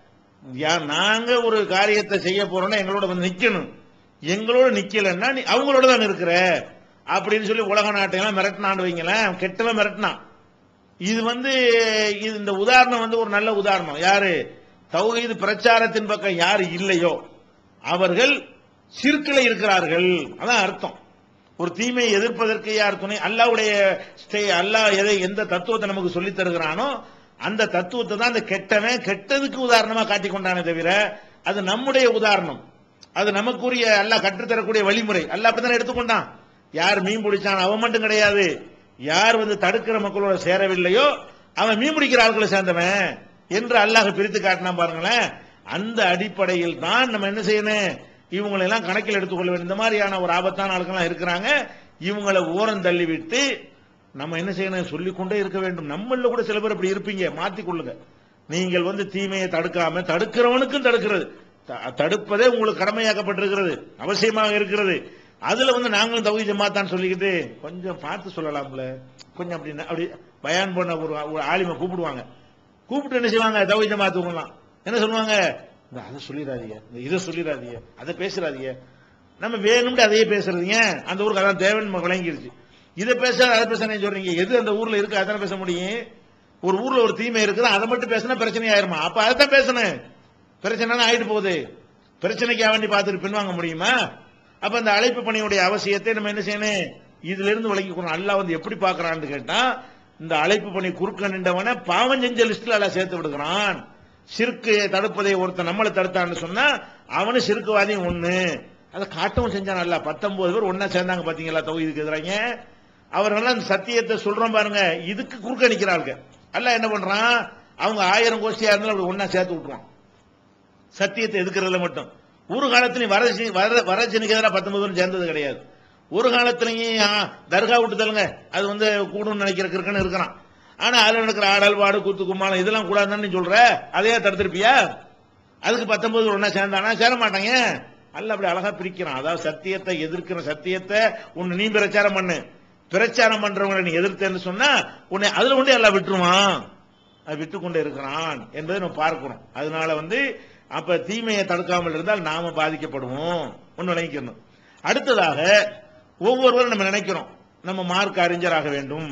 யா- நாங்க ஒரு காரியத்தை செய்ய போறோம்னா எங்களோட வந்து நிக்கணும் எங்களோட நிக்கலன்னா நீ அவங்களோட தான் இருக்கிற அப்படின்னு சொல்லி உலக நாட்டையெல்லாம் மிரட்டினான்னு வைங்களேன் கெட்டவன் மிரட்டினான் இது வந்து இது இந்த உதாரணம் வந்து ஒரு நல்ல உதாரணம் யாரு தௌஹீது பிரச்சாரத்தின் பக்கம் யாரு இல்லையோ அவர்கள் சிற்கில இருக்கிறார்கள் அதான் அர்த்தம் ஒரு தீமையை எதிர்ப்பதற்கு யார் துணை அல்லாவுடைய ஸ்டே- அல்லாஹ் எதை எந்த தத்துவத்தை நமக்கு சொல்லித் தருகிறானோ அந்த தத்துவத்தை தான் அந்த கெட்டவன் கெட்டதுக்கு உதாரணமா காட்டிக் கொண்டானே தவிர அது நம்முடைய உதாரணம் அது நமக்குரிய அல்லாஹ் கற்றுத்தரக்கூடிய வழிமுறை அல்லாஹ் அப்படித்தானே எடுத்துக்கொண்டான் யார் மீன் பிடிச்சான் அவன் மட்டும் கிடையாது யார் வந்து தடுக்கிற மக்களோட சேரவில்லையோ அவன் மீன் பிடிக்கிற ஆட்களை சேர்ந்தவன் என்று அல்லாஹ் பிரித்து காட்டினா பாருங்களேன் அந்த அடிப்படையில் தான் நம்ம என்ன செய்யணும் இவங்களை எல்லாம் கணக்கில் எடுத்துக்கொள்ள வேண்டும் இந்த மாதிரியான ஒரு ஆபத்தான ஆட்கள்லாம் இருக்கிறாங்க இவங்களை ஓரம் தள்ளி விட்டு நம்ம என்ன செய்யணும் சொல்லிக்கொண்டே இருக்க வேண்டும் நம்மள கூட சில பேர் அப்படி இருப்பீங்க மாத்திக் கொள்ளுங்க நீங்கள் வந்து தீமையை தடுக்காம தடுக்கிறவனுக்கும் தடுக்கிறது த- தடுப்பதே உங்களுக்கு கடமையாக்கப்பட்டிருக்கிறது அவசியமாக இருக்கிறது அதுல வந்து நாங்களும் தகுதி ஜமாத்தான் சொல்லிக்கிட்டு கொஞ்சம் பார்த்து சொல்லலாம்ல கொஞ்சம் அப்படி அப்படி பயான் பண்ண ஒரு ஒரு ஆலிமை கூப்பிடுவாங்க கூப்பிட்டு என்ன செய்வாங்க தகுதி ஜமாத்துவங்கலாம் என்ன சொல்லுவாங்க இந்த அதை சொல்லிடாதீங்க இந்த இதை சொல்லிடாதீங்க அதை பேசுறாதீங்க நம்ம வேணும்னு அதையே பேசுறதுங்க அந்த ஊருக்கு அதான் தேவைன்னு நமக்கு விளங்கிருச்சு இதை பேச அதை பேச சொல்றீங்க எது அந்த ஊர்ல இருக்கு அதான பேச முடியும் ஒரு ஊர்ல ஒரு தீமை இருக்குது அதை மட்டும் பேசினா பிரச்சனை ஆயிருமா அப்ப அதைத்தான் பேசணும் பிரச்சனை ஆயிட்டு போகுது பிரச்சனைக்கு வேண்டி பார்த்துட்டு பின்வாங்க முடியுமா அப்ப அந்த அழைப்பு பணியுடைய அவசியத்தை நம்ம என்ன செய்யணும் இதுல இருந்து விளக்கிக்கணும் அல்லாஹ் வந்து எப்படி பார்க்கறான்னு கேட்டா இந்த அழைப்பு பணி குறுக்க நின்றவன பாவம் செஞ்ச லிஸ்ட்ல எல்லாம் சேர்த்து விடுகிறான் சிறுக்கு தடுப்பதை ஒருத்தன் நம்மளை தடுத்தான்னு சொன்னா அவனு சிறுக்குவாதியும் ஒண்ணு அதை காட்டவும் செஞ்சான் அல்ல பத்தொன்பது பேர் ஒன்னா சேர்ந்தாங்க பாத்தீங்களா தொகுதிக்கு எதிராங்க அவர்கள் அந்த சத்தியத்தை சொல்றோம் பாருங்க இதுக்கு குறுக்க நிக்கிறாங்க அல்ல என்ன பண்றான் அவங்க ஆயிரம் கோஷ்டியா இருந்தாலும் அப்படி ஒன்னா சேர்த்து விட்டுருவான் சத்தியத்தை எதுக்குறதுல மட்டும் ஒரு காலத்திலையும் வரட்சி வர வரட்சனுக்கு எதிராக பத்தொன்பது பேரும் சேர்ந்தது கிடையாது ஒரு காலத்திலையும் ஆ, தர்கா விட்டு தள்ளுங்க அது வந்து கூடும்னு நினைக்கிற கிறுக்கன்னு இருக்கிறான் ஆனா அதுல நடக்கிற ஆடல் பாடு கூத்து கும்மாளம் இதெல்லாம் கூடாதுன்னு நீ சொல்ற அதையே தடுத்திருப்பியா அதுக்கு பத்தொன்பது பேர் ஒன்னா சேர்ந்தானா சேர மாட்டாங்க அல்ல அப்படி அழகா பிரிக்கிறான் அதாவது சத்தியத்தை எதிர்க்கிற சத்தியத்தை உன்னை நீ பிரச்சாரம் பண்ணு பிரச்சாரம் பண்றவங்களை நீ எதிர்த்தேன்னு சொன்னா உன்னை அதுல கொண்டு எல்லாம் விட்டுருவான் அது விட்டு கொண்டே இருக்கிறான் என்பதை நம்ம பார்க்கிறோம் அதனால வந்து அப்ப தீமையை தடுக்காமல் இருந்தால் நாம பாதிக்கப்படுவோம் ஒன்னு நினைக்கணும் அடுத்ததாக ஒவ்வொருவரும் நம்ம நினைக்கிறோம் நம்ம மார்க் அறிஞராக வேண்டும்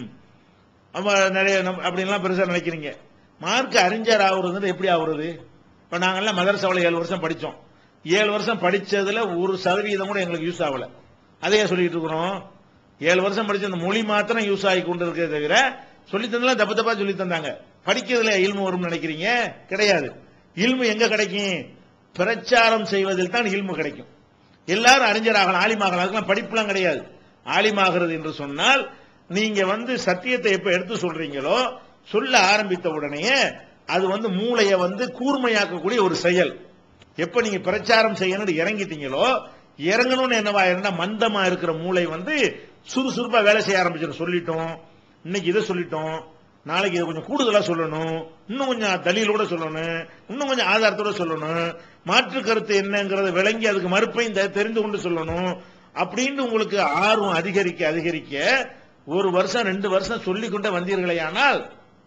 நம்ம நிறைய நம்ம அப்படின்லாம் பெருசா நினைக்கிறீங்க மார்க் அறிஞர் ஆகுறது எப்படி ஆகுறது இப்ப நாங்கெல்லாம் மதரசாவில் ஏழு வருஷம் படிச்சோம் ஏழு வருஷம் படிச்சதுல ஒரு சதவீதம் கூட எங்களுக்கு யூஸ் ஆகல அதையே சொல்லிட்டு இருக்கிறோம் ஏழு வருஷம் படிச்ச அந்த மொழி மாத்திரம் யூஸ் ஆகி கொண்டு இருக்கே தவிர சொல்லி தந்தெல்லாம் தப்பு தப்பா சொல்லி தந்தாங்க படிக்கிறதுல இல்மு வரும்னு நினைக்கிறீங்க கிடையாது இல்மு எங்க கிடைக்கும் பிரச்சாரம் செய்வதில் தான் இல்மு கிடைக்கும் எல்லாரும் அறிஞராகலாம் ஆலிமாகலாம் அதுக்கெல்லாம் படிப்புலாம் கிடையாது ஆலிமாகிறது என்று சொன்னால் நீங்க வந்து சத்தியத்தை எப்ப எடுத்து சொல்றீங்களோ சொல்ல ஆரம்பித்த உடனே அது வந்து மூளையை வந்து கூர்மையாக்கக்கூடிய ஒரு செயல் எப்ப நீங்க பிரச்சாரம் செய்யணும்னு இறங்கிட்டீங்களோ இறங்கணும்னு என்னவா இருந்தா மந்தமா இருக்கிற மூளை வந்து சுறுசுறுப்பா வேலை செய்ய ஆரம்பிச்சிடும் சொல்லிட்டோம் இன்னைக்கு இதை சொல்லிட்டோம் நாளைக்கு இதை கொஞ்சம் கூடுதலா சொல்லணும் இன்னும் கொஞ்சம் தலியலோட சொல்லணும் இன்னும் கொஞ்சம் ஆதாரத்தோட சொல்லணும் மாற்று கருத்து என்னங்கிறத விளங்கி அதுக்கு மறுப்பையும் தெ- தெரிந்து கொண்டு சொல்லணும் அப்படின்னு உங்களுக்கு ஆர்வம் அதிகரிக்க அதிகரிக்க ஒரு வருஷம் ரெண்டு வருஷம் சொல்லிக் கொண்டே வந்தீர்களேயானால்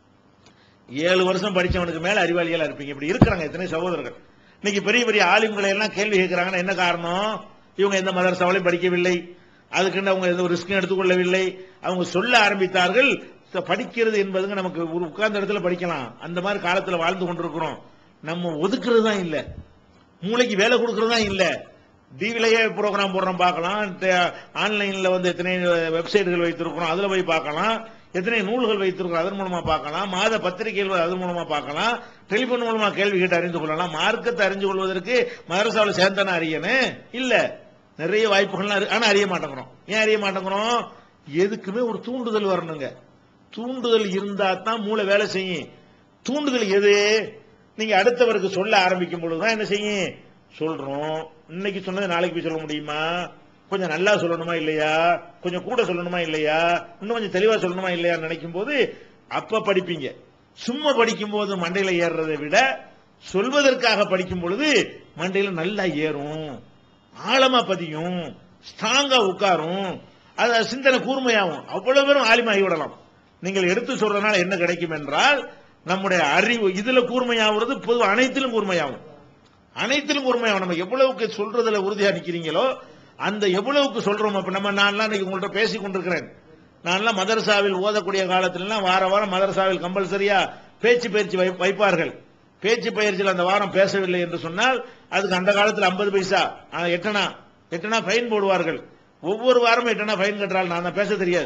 ஏழு வருஷம் படிச்சவனுக்கு மேல அறிவாளிகளா இருப்பீங்க இப்படி இருக்கிறாங்க எத்தனை சகோதரர்கள் இன்னைக்கு பெரிய பெரிய ஆளுங்களை எல்லாம் கேள்வி கேட்கிறாங்கன்னா என்ன காரணம் இவங்க எந்த மதரசாவிலையும் படிக்கவில்லை அதுக்குன்னு அவங்க எந்த ஒரு ரிஸ்க்கும் எடுத்துக்கொள்ளவில்லை அவங்க சொல்ல ஆரம்பித்தார்கள் ச- படிக்கிறது என்பதுங்க நமக்கு ஒரு உட்கார்ந்த இடத்துல படிக்கலாம் அந்த மாதிரி காலத்துல வாழ்ந்து கொண்டிருக்கிறோம் நம்ம ஒதுக்குறது தான் இல்ல மூளைக்கு வேலை கொடுக்கறது தான் இல்ல டிவிலேயே ப்ரோக்ராம் போடுறோம் பார்க்கலாம் டெ- ஆன்லைன்ல வந்து எத்தனை வெப்சைட்டுகள் வைத்திருக்கிறோம் அதுல போய் பார்க்கலாம் எத்தனை நூல்கள் வைத்திருக்கிறோம் அதன் மூலமா பார்க்கலாம் மாத பத்திரிகைகள் அதன் மூலமா பார்க்கலாம் டெலிபோன் மூலமா கேள்வி கேட்டு அறிந்து கொள்ளலாம் மார்க்கத்தை அறிந்து கொள்வதற்கு மதரசாவில் சேர்ந்தானே அறியணும் இல்ல நிறைய வாய்ப்புகள்லாம் இருக்கு ஆனா அறிய மாட்டேங்கிறோம் ஏன் அறிய மாட்டேங்கிறோம் எதுக்குமே ஒரு தூண்டுதல் வரணுங்க தூண்டுதல் இருந்தா தான் மூளை வேலை செய்யும் தூண்டுதல் எது நீங்க அடுத்தவருக்கு சொல்ல ஆரம்பிக்கும் பொழுதுதான் என்ன செய்யும் சொல்றோம் இன்னைக்கு சொன்னது நாளைக்கு போய் சொல்ல முடியுமா கொஞ்சம் நல்லா சொல்லணுமா இல்லையா கொஞ்சம் கூட சொல்லணுமா இல்லையா இன்னும் கொஞ்சம் தெளிவா சொல்லணுமா இல்லையா நினைக்கும் போது அப்ப படிப்பீங்க சும்மா படிக்கும் போது மண்டையில ஏறுறதை விட சொல்வதற்காக படிக்கும் பொழுது மண்டையில நல்லா ஏறும் ஆழமா பதியும் ஸ்ட்ராங்கா உட்காரும் அது சிந்தனை கூர்மையாகும் அவ்வளவு பேரும் ஆலிமாகி விடலாம் நீங்கள் எடுத்து சொல்றதுனால என்ன கிடைக்கும் என்றால் நம்முடைய அறிவு இதுல கூர்மையாகிறது பொதுவா அனைத்திலும் கூர்மையாகும் அனைத்திலும் கூர்மையாகும் நம்ம எவ்வளவுக்கு சொல்றதுல உறுதியா நிக்கிறீங்களோ அந்த எவ்வளவுக்கு சொல்றோம் அப்ப நம்ம நான்லாம் இன்னைக்கு உங்கள்ட்ட பேசி கொண்டிருக்கிறேன் நான்லாம் மதரசாவில் ஓதக்கூடிய காலத்திலலாம் வார வாரம் மதரசாவில் கம்பல்சரியா பேச்சு பயிற்சி வை- வைப்பார்கள் பேச்சு பயிற்சியில் அந்த வாரம் பேசவில்லை என்று சொன்னால் அதுக்கு அந்த காலத்தில் 50 பைசா ஆ, எட்டனா எட்டனா ஃபைன் போடுவார்கள் ஒவ்வொரு வாரமும் எட்டனா ஃபைன் கட்டுறாள் நான் தான் பேச தெரியாது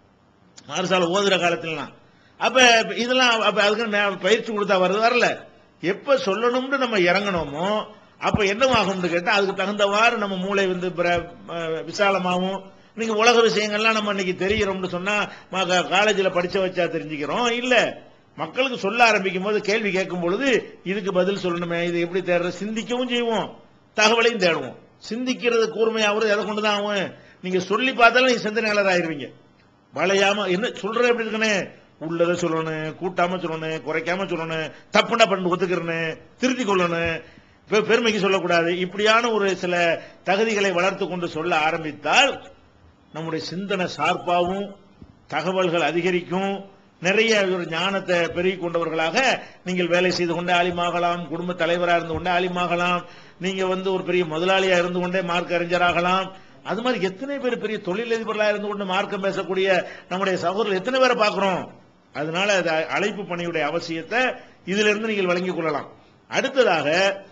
மதரசால ஓதுற காலத்துலலாம் அப்ப இதெல்லாம் அப்ப அதுக்கு நே- பயிற்சி கொடுத்தா வருது வரல எப்ப சொல்லணும்னு நம்ம இறங்கணுமோ அப்ப என்னவாகும்னு கேட்டா அதுக்கு தகுந்தவாறு நம்ம மூளை வந்து பிர- அஹ் விசாலமாகும் நீங்க உலக விஷயங்கள்லாம் நம்ம இன்னைக்கு தெரிகிறோம்னு சொன்னா காலேஜில் படிச்ச வச்சா தெரிஞ்சுக்கிறோம் இல்ல மக்களுக்கு சொல்ல ஆரம்பிக்கும் போது கேள்வி கேட்கும் பொழுது இதுக்கு பதில் சொல்லணுமே இது எப்படி தேடுற சிந்திக்கவும் செய்வோம் தகவலையும் தேடுவோம் சிந்திக்கிறது கூர்மையாவது எதை கொண்டுதான் ஆகும் நீங்க சொல்லி பார்த்தாலும் நீங்க சிந்தனையாளர் ஆயிருவீங்க வளையாம என்ன சொல்ற எப்படி இருக்கனே உள்ளதை சொல்லணும் கூட்டாம சொல்லணும் குறைக்காம சொல்லணும் தப்புண்டா பண்ணு ஒத்துக்கிறனு திருத்தி கொள்ளணும் பெ- பெருமைக்கு சொல்லக்கூடாது இப்படியான ஒரு சில தகுதிகளை வளர்த்து கொண்டு சொல்ல ஆரம்பித்தால் நம்முடைய சிந்தனை சார்பாகவும் தகவல்கள் அதிகரிக்கும் நிறைய ஒரு ஞானத்தை பெருகிக் கொண்டவர்களாக நீங்கள் வேலை செய்து கொண்டே ஆலிமாகலாம் குடும்ப தலைவராக இருந்து கொண்டே ஆலிமாகலாம் நீங்க வந்து ஒரு பெரிய முதலாளியா இருந்து கொண்டே மார்க் அறிஞராகலாம் அது மாதிரி எத்தனை பேர் பெரிய தொழிலதிபர்களாக இருந்து கொண்டு மார்க்கம் பேசக்கூடிய நம்முடைய சகோதரர்கள் எத்தனை பேரை பார்க்கிறோம் அதனால அது அழைப்பு பணியுடைய அவசியத்தை இதிலிருந்து நீங்கள் வழங்கிக் கொள்ளலாம் அடுத்ததாக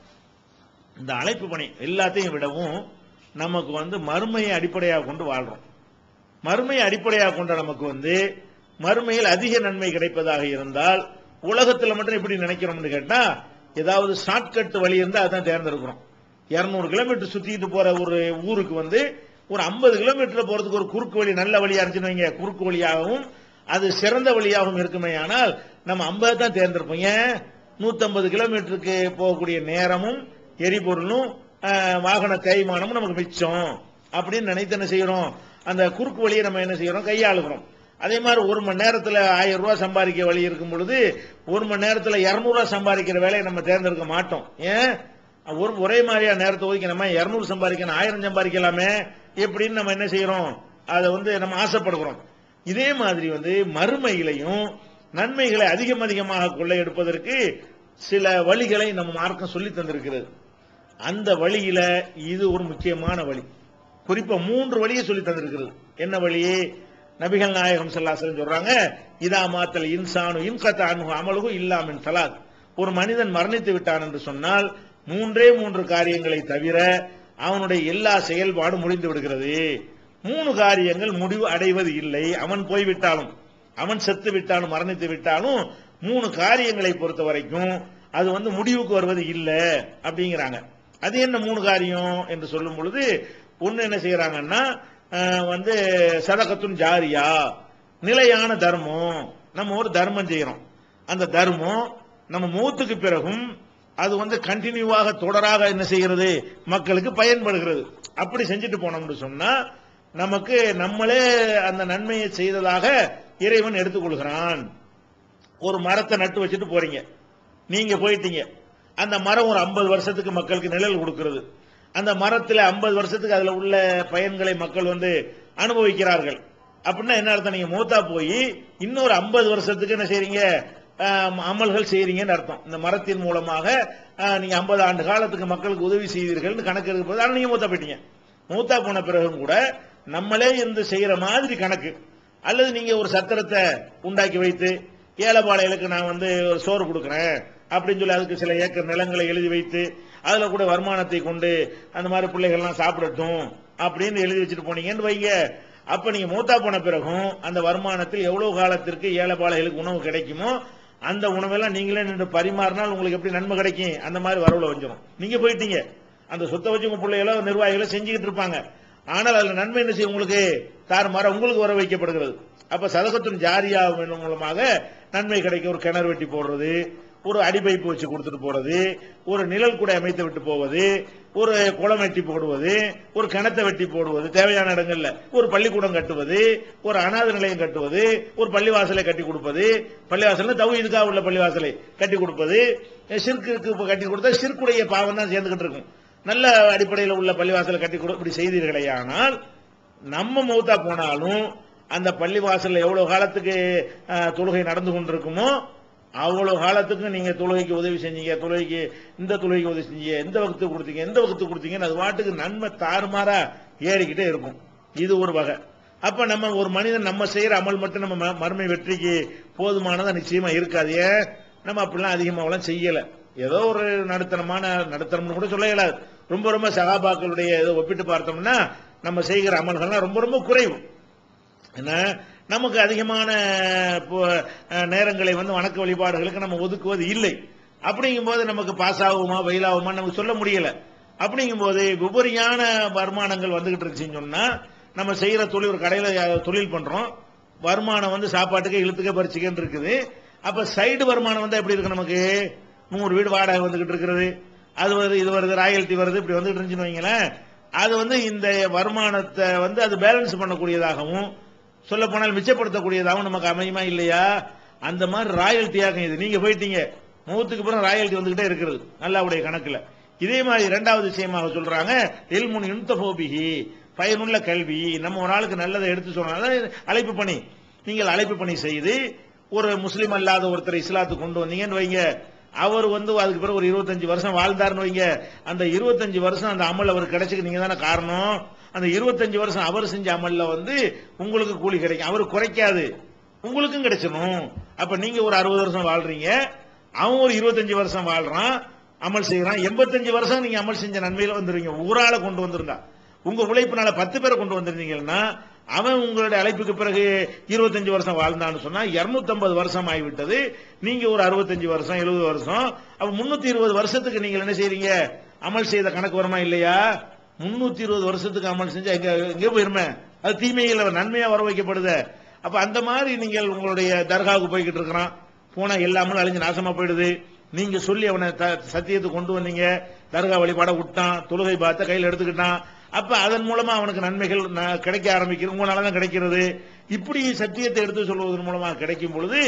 இந்த அழைப்பு பணி எல்லாத்தையும் விடவும் நமக்கு வந்து மறுமையை அடிப்படையாக கொண்டு வாழ்றோம் மறுமையை அடிப்படையாக கொண்ட நமக்கு வந்து மறுமையில் அதிக நன்மை கிடைப்பதாக இருந்தால் உலகத்தில் மட்டும் எப்படி நினைக்கிறோம்னு கேட்டா ஏதாவது ஷார்ட்கட் வழி இருந்தா அதான் தேர்ந்தெடுக்கிறோம் இருநூறு கிலோமீட்டர் சுத்திட்டு போற ஒரு ஊருக்கு வந்து ஒரு ஐம்பது கிலோமீட்டர் போறதுக்கு ஒரு குறுக்கு வழி நல்ல வழியா இருந்துச்சுன்னு வைங்க குறுக்கு வழியாகவும் அது சிறந்த வழியாகவும் இருக்குமே ஆனால் நம்ம ஐம்பது தான் தேர்ந்தெடுப்போம் ஏன் நூத்தம்பது கிலோமீட்டருக்கு போகக்கூடிய நேரமும் எரிபொருளும் ஆஹ், வாகன தேய்மானமும் நமக்கு மிச்சம் அப்படின்னு நினைத்து என்ன செய்யறோம் அந்த குறுக்கு வழியை நம்ம என்ன செய்யறோம் கையாளுகிறோம் அதே மாதிரி ஒரு மணி நேரத்தில் ஆயிரம் ரூபாய் சம்பாதிக்க வழி இருக்கும் பொழுது ஒரு மணி நேரத்தில் இருநூறுவா சம்பாதிக்கிற வேலையை நம்ம தேர்ந்தெடுக்க மாட்டோம் ஏன் ஒரு ஒரே மாதிரியா நேரத்தை ஒதுக்கி நம்ம இருநூறு சம்பாதிக்கணும் ஆயிரம் சம்பாதிக்கலாமே எப்படின்னு நம்ம என்ன செய்யறோம் அதை வந்து நம்ம ஆசைப்படுகிறோம் இதே மாதிரி வந்து மறுமையிலையும் நன்மைகளை அதிகம் அதிகமாக கொள்ளையெடுப்பதற்கு சில வழிகளை நம்ம மார்க்கம் சொல்லி தந்திருக்கிறது அந்த வழியில இது ஒரு முக்கியமான வழி குறிப்பா மூன்று வழியை சொல்லி தந்திருக்கிறது என்ன வழி நபிகள் நாயகம் ஸல்லல்லாஹு சொல்றாங்க இதா மாத்தல் இன்சானு இன்கத்த அன்ஹு அமலுகு இல்லாமின் தலாக் ஒரு மனிதன் மரணித்து விட்டான் என்று சொன்னால் மூன்றே மூன்று காரியங்களை தவிர அவனுடைய எல்லா செயல்பாடும் முடிந்து விடுகிறது மூணு காரியங்கள் முடிவு அடைவது இல்லை அவன் போய்விட்டாலும் அவன் செத்து விட்டாலும் மரணித்து விட்டாலும் மூணு காரியங்களை பொறுத்த வரைக்கும் அது வந்து முடிவுக்கு வருவது இல்லை அப்படிங்கிறாங்க அது என்ன மூணு காரியம் என்று சொல்லும் பொழுது ஒன்னு என்ன செய்யறாங்கன்னா அஹ், வந்து சதகத்துன் ஜாரியா நிலையான தர்மம் நம்ம ஒரு தர்மம் செய்யறோம் அந்த தர்மம் நம்ம மூத்துக்கு பிறகும் அது வந்து கண்டினியூவாக தொடராக என்ன செய்கிறது மக்களுக்கு பயன்படுகிறது அப்படி செஞ்சுட்டு போனோம்னு சொன்னா நமக்கு நம்மளே அந்த நன்மையை செய்ததாக இறைவன் எடுத்துக்கொள்கிறான் ஒரு மரத்தை நட்டு வச்சுட்டு போறீங்க நீங்க போயிட்டீங்க அந்த மரம் ஒரு 50 வருஷத்துக்கு மக்களுக்கு நிழல் கொடுக்கிறது அந்த மரத்துல 50 வருஷத்துக்கு அதுல உள்ள பயன்களை மக்கள் வந்து அனுபவிக்கிறார்கள் அப்படின்னா என்ன அர்த்தம் நீங்க மூத்தா போய் இன்னொரு 50 வருஷத்துக்கு என்ன செய்றீங்க ஆஹ், அமல்கள் செய்றீங்கன்னு அர்த்தம் இந்த மரத்தின் மூலமாக ஆஹ், நீங்க 50 ஆண்டு காலத்துக்கு மக்களுக்கு உதவி செய்தீர்கள்னு கணக்கு எடுக்கும் போது ஆனா நீங்க மூத்தா போயிட்டீங்க மூத்தா போன பிறகும் கூட நம்மளே இருந்து செய்யற மாதிரி கணக்கு அல்லது நீங்க ஒரு சத்திரத்தை உண்டாக்கி வைத்து ஏழைப்பாளையலுக்கு நான் வந்து ஒரு சோறு கொடுக்குறேன் அப்படின்னு சொல்லி அதுக்கு சில ஏக்கர் நிலங்களை எழுதி வைத்து அதுல கூட வருமானத்தை கொண்டு அந்த மாதிரி பிள்ளைகள்லாம் சாப்பிடட்டும் அப்படின்னு எழுதி வச்சுட்டு போனீங்கன்னு வைங்க அப்ப நீங்க மூத்தா போன பிறகும் அந்த வருமானத்தில் எவ்வளவு காலத்திற்கு ஏழைப்பாளையலுக்கு உணவு கிடைக்குமோ அந்த உணவெல்லாம் நீங்களே நின்று பரிமாறினால் உங்களுக்கு எப்படி நன்மை கிடைக்கும் அந்த மாதிரி வரவுல வந்துடும் நீங்க போயிட்டீங்க அந்த சொத்தை வச்சு உங்க பிள்ளைகளோ நிர்வாகிகளோ செஞ்சுக்கிட்டு இருப்பாங்க ஆனால் அதுல நன்மை என்ன செய்யும் உங்களுக்கு தாறுமாற உங்களுக்கு வர வைக்கப்படுகிறது அப்ப சதகத்தின் ஜாரியா மூலமாக நன்மை கிடைக்க ஒரு கிணறு வெட்டி போடுறது ஒரு அடிபைப்பு வச்சு கொடுத்துட்டு போறது ஒரு நிழல் கூட அமைத்து விட்டு போவது ஒரு குளம் வெட்டி போடுவது ஒரு கிணத்தை வெட்டி போடுவது தேவையான இடங்கள்ல ஒரு பள்ளிக்கூடம் கட்டுவது ஒரு அனாதை நிலையம் கட்டுவது ஒரு பள்ளிவாசலை கட்டி கொடுப்பது பள்ளிவாசல்ல தௌஹீதுக்காக உள்ள பள்ளிவாசலை கட்டி கொடுப்பது சிற்குக்கு இப்ப கட்டி கொடுத்தா சிற்குடைய பாவம் தான் சேர்ந்துகிட்டு இருக்கும் நல்ல அடிப்படையில் உள்ள பள்ளிவாசலை கட்டி கொடு இப்படி செய்தீர்களே ஆனால் நம்ம மௌத்தா போனாலும் அந்த பள்ளிவாசல்ல எவ்வளவு காலத்துக்கு அஹ், தொழுகை நடந்து கொண்டிருக்குமோ அவ்வளவு காலத்துக்கு நீங்க தொழுகைக்கு உதவி செஞ்சீங்க தொழுகைக்கு இந்த தொழுகைக்கு உதவி செஞ்சீங்க எந்த வகுத்து கொடுத்தீங்க எந்த வகுத்து கொடுத்தீங்கன்னு அது வாட்டுக்கு நன்மை தாறுமாறா ஏறிக்கிட்டே இருக்கும் இது ஒரு வகை அப்ப நம்ம ஒரு மனிதன் நம்ம செய்யற அமல் மட்டும் நம்ம ம- மறுமை வெற்றிக்கு போதுமானதா நிச்சயமா இருக்காது ஏன் நம்ம அப்படிலாம் அதிகமாவெல்லாம் செய்யல ஏதோ ஒரு நடுத்தரமான நடுத்தரம்னு கூட சொல்ல இயலாது ரொம்ப ரொம்ப சகாபாக்களுடைய ஏதோ ஒப்பிட்டு பார்த்தோம்னா நம்ம செய்கிற அமல்கள்லாம் ரொம்ப ரொம்ப குறைவு என்ன நமக்கு அதிகமான இப்போ, அஹ், நேரங்களை வந்து வணக்க வழிபாடுகளுக்கு நம்ம ஒதுக்குவது இல்லை அப்படிங்கும்போது நமக்கு பாஸ் ஆகுமா வெயில் ஆகுமா நமக்கு சொல்ல முடியல அப்படிங்கும்போது உபரியான வருமானங்கள் வந்துகிட்டு இருந்துச்சுன்னு சொன்னா நம்ம செய்யற தொழில் ஒரு கடையில அஹ், தொழில் பண்றோம் வருமானம் வந்து சாப்பாட்டுக்கு இழுத்துக்க பறிச்சுக்கன்னு இருக்குது அப்ப சைடு வருமானம் வந்து எப்படி இருக்கு நமக்கு நூறு வீடு வாடகை வந்துகிட்டு இருக்கிறது அது வருது இது வருது ராயல்ட்டி வருது இப்படி வந்துகிட்டு இருந்துச்சுன்னு வைங்களேன் அது வந்து இந்த வருமானத்தை வந்து அது பேலன்ஸ் பண்ணக்கூடியதாகவும் சொல்ல போனால் மிச்சப்படுத்தக்கூடியதாகவும் நமக்கு அமையுமா இல்லையா அந்த மாதிரி ராயல்ட்டியாகும் இது நீங்க போயிட்டீங்க மூத்துக்கு அப்புறம் ராயல்ட்டி வந்துகிட்டே இருக்கிறது அல்லாவுடைய கணக்குல இதே மாதிரி இரண்டாவது விஷயமாக சொல்றாங்க எல்முன் யுன்தபோபிகி பயனுள்ள கல்வி நம்ம ஒரு ஆளுக்கு நல்லதை எடுத்து சொன்னாலும் அழைப்பு பணி நீங்கள் அழைப்பு பணி செய்து ஒரு முஸ்லீம் அல்லாத ஒருத்தர் இஸ்லாத்துக்கு கொண்டு வந்தீங்கன்னு வைங்க அவர் வந்து அதுக்கு பிறகு ஒரு இருபத்தஞ்சு வருஷம் வாழ்ந்தாருன்னு வைங்க அந்த இருபத்தஞ்சு வருஷம் அந்த அமல் அவருக்கு கிடைச்சுக்கு நீங்க தானே காரணம் அந்த இருபத்தஞ்சு வருஷம் அவர் செஞ்ச அமல்ல வந்து உங்களுக்கு கூலி கிடைக்கும் அவர் குறைக்காது உங்களுக்கும் கிடைச்சிடும் அப்ப நீங்க ஒரு அறுபது வருஷம் வாழ்றீங்க அவன் ஒரு இருபத்தஞ்சு வருஷம் வாழ்றான் அமல் செய்யறான் எண்பத்தஞ்சு வருஷம் நீங்க அமல் செஞ்ச நன்மையில வந்துருவீங்க ஊரால கொண்டு வந்திருந்தா உங்க உழைப்பினால பத்து பேரை கொண்டு வந்திருந்தீங்கன்னா அவன் உங்களுடைய அழைப்புக்கு பிறகு இருபத்தஞ்சு வருஷம் வாழ்ந்தான்னு சொன்னா 250 வருஷம் ஆகிவிட்டது நீங்க ஒரு அறுபத்தஞ்சு வருஷம் எழுபது வருஷம் அப்ப முன்னூத்தி இருபது வருஷத்துக்கு நீங்க என்ன செய்றீங்க அமல் செய்த கணக்கு வருமா இல்லையா முன்னூத்தி இருபது வருஷத்துக்கு அமல் செஞ்சா எங்க எங்க போயிருமே அது தீமைகள் நன்மையா வர வைக்கப்படுது அப்ப அந்த மாதிரி நீங்கள் உங்களுடைய தர்காவுக்கு போய்கிட்டு இருக்கிறான் போனா எல்லாமே அழிஞ்சு நாசமா போயிடுது நீங்க சொல்லி அவனை த- சத்தியத்தை கொண்டு வந்தீங்க தர்கா வழிபாட விட்டான் தொழுகை பார்த்த கையில் எடுத்துக்கிட்டான் அப்ப அதன் மூலமா அவனுக்கு நன்மைகள் ந- கிடைக்க ஆரம்பிக்கிறது உங்களால தான் கிடைக்கிறது இப்படி சத்தியத்தை எடுத்து சொல்வதன் மூலமா கிடைக்கும் பொழுது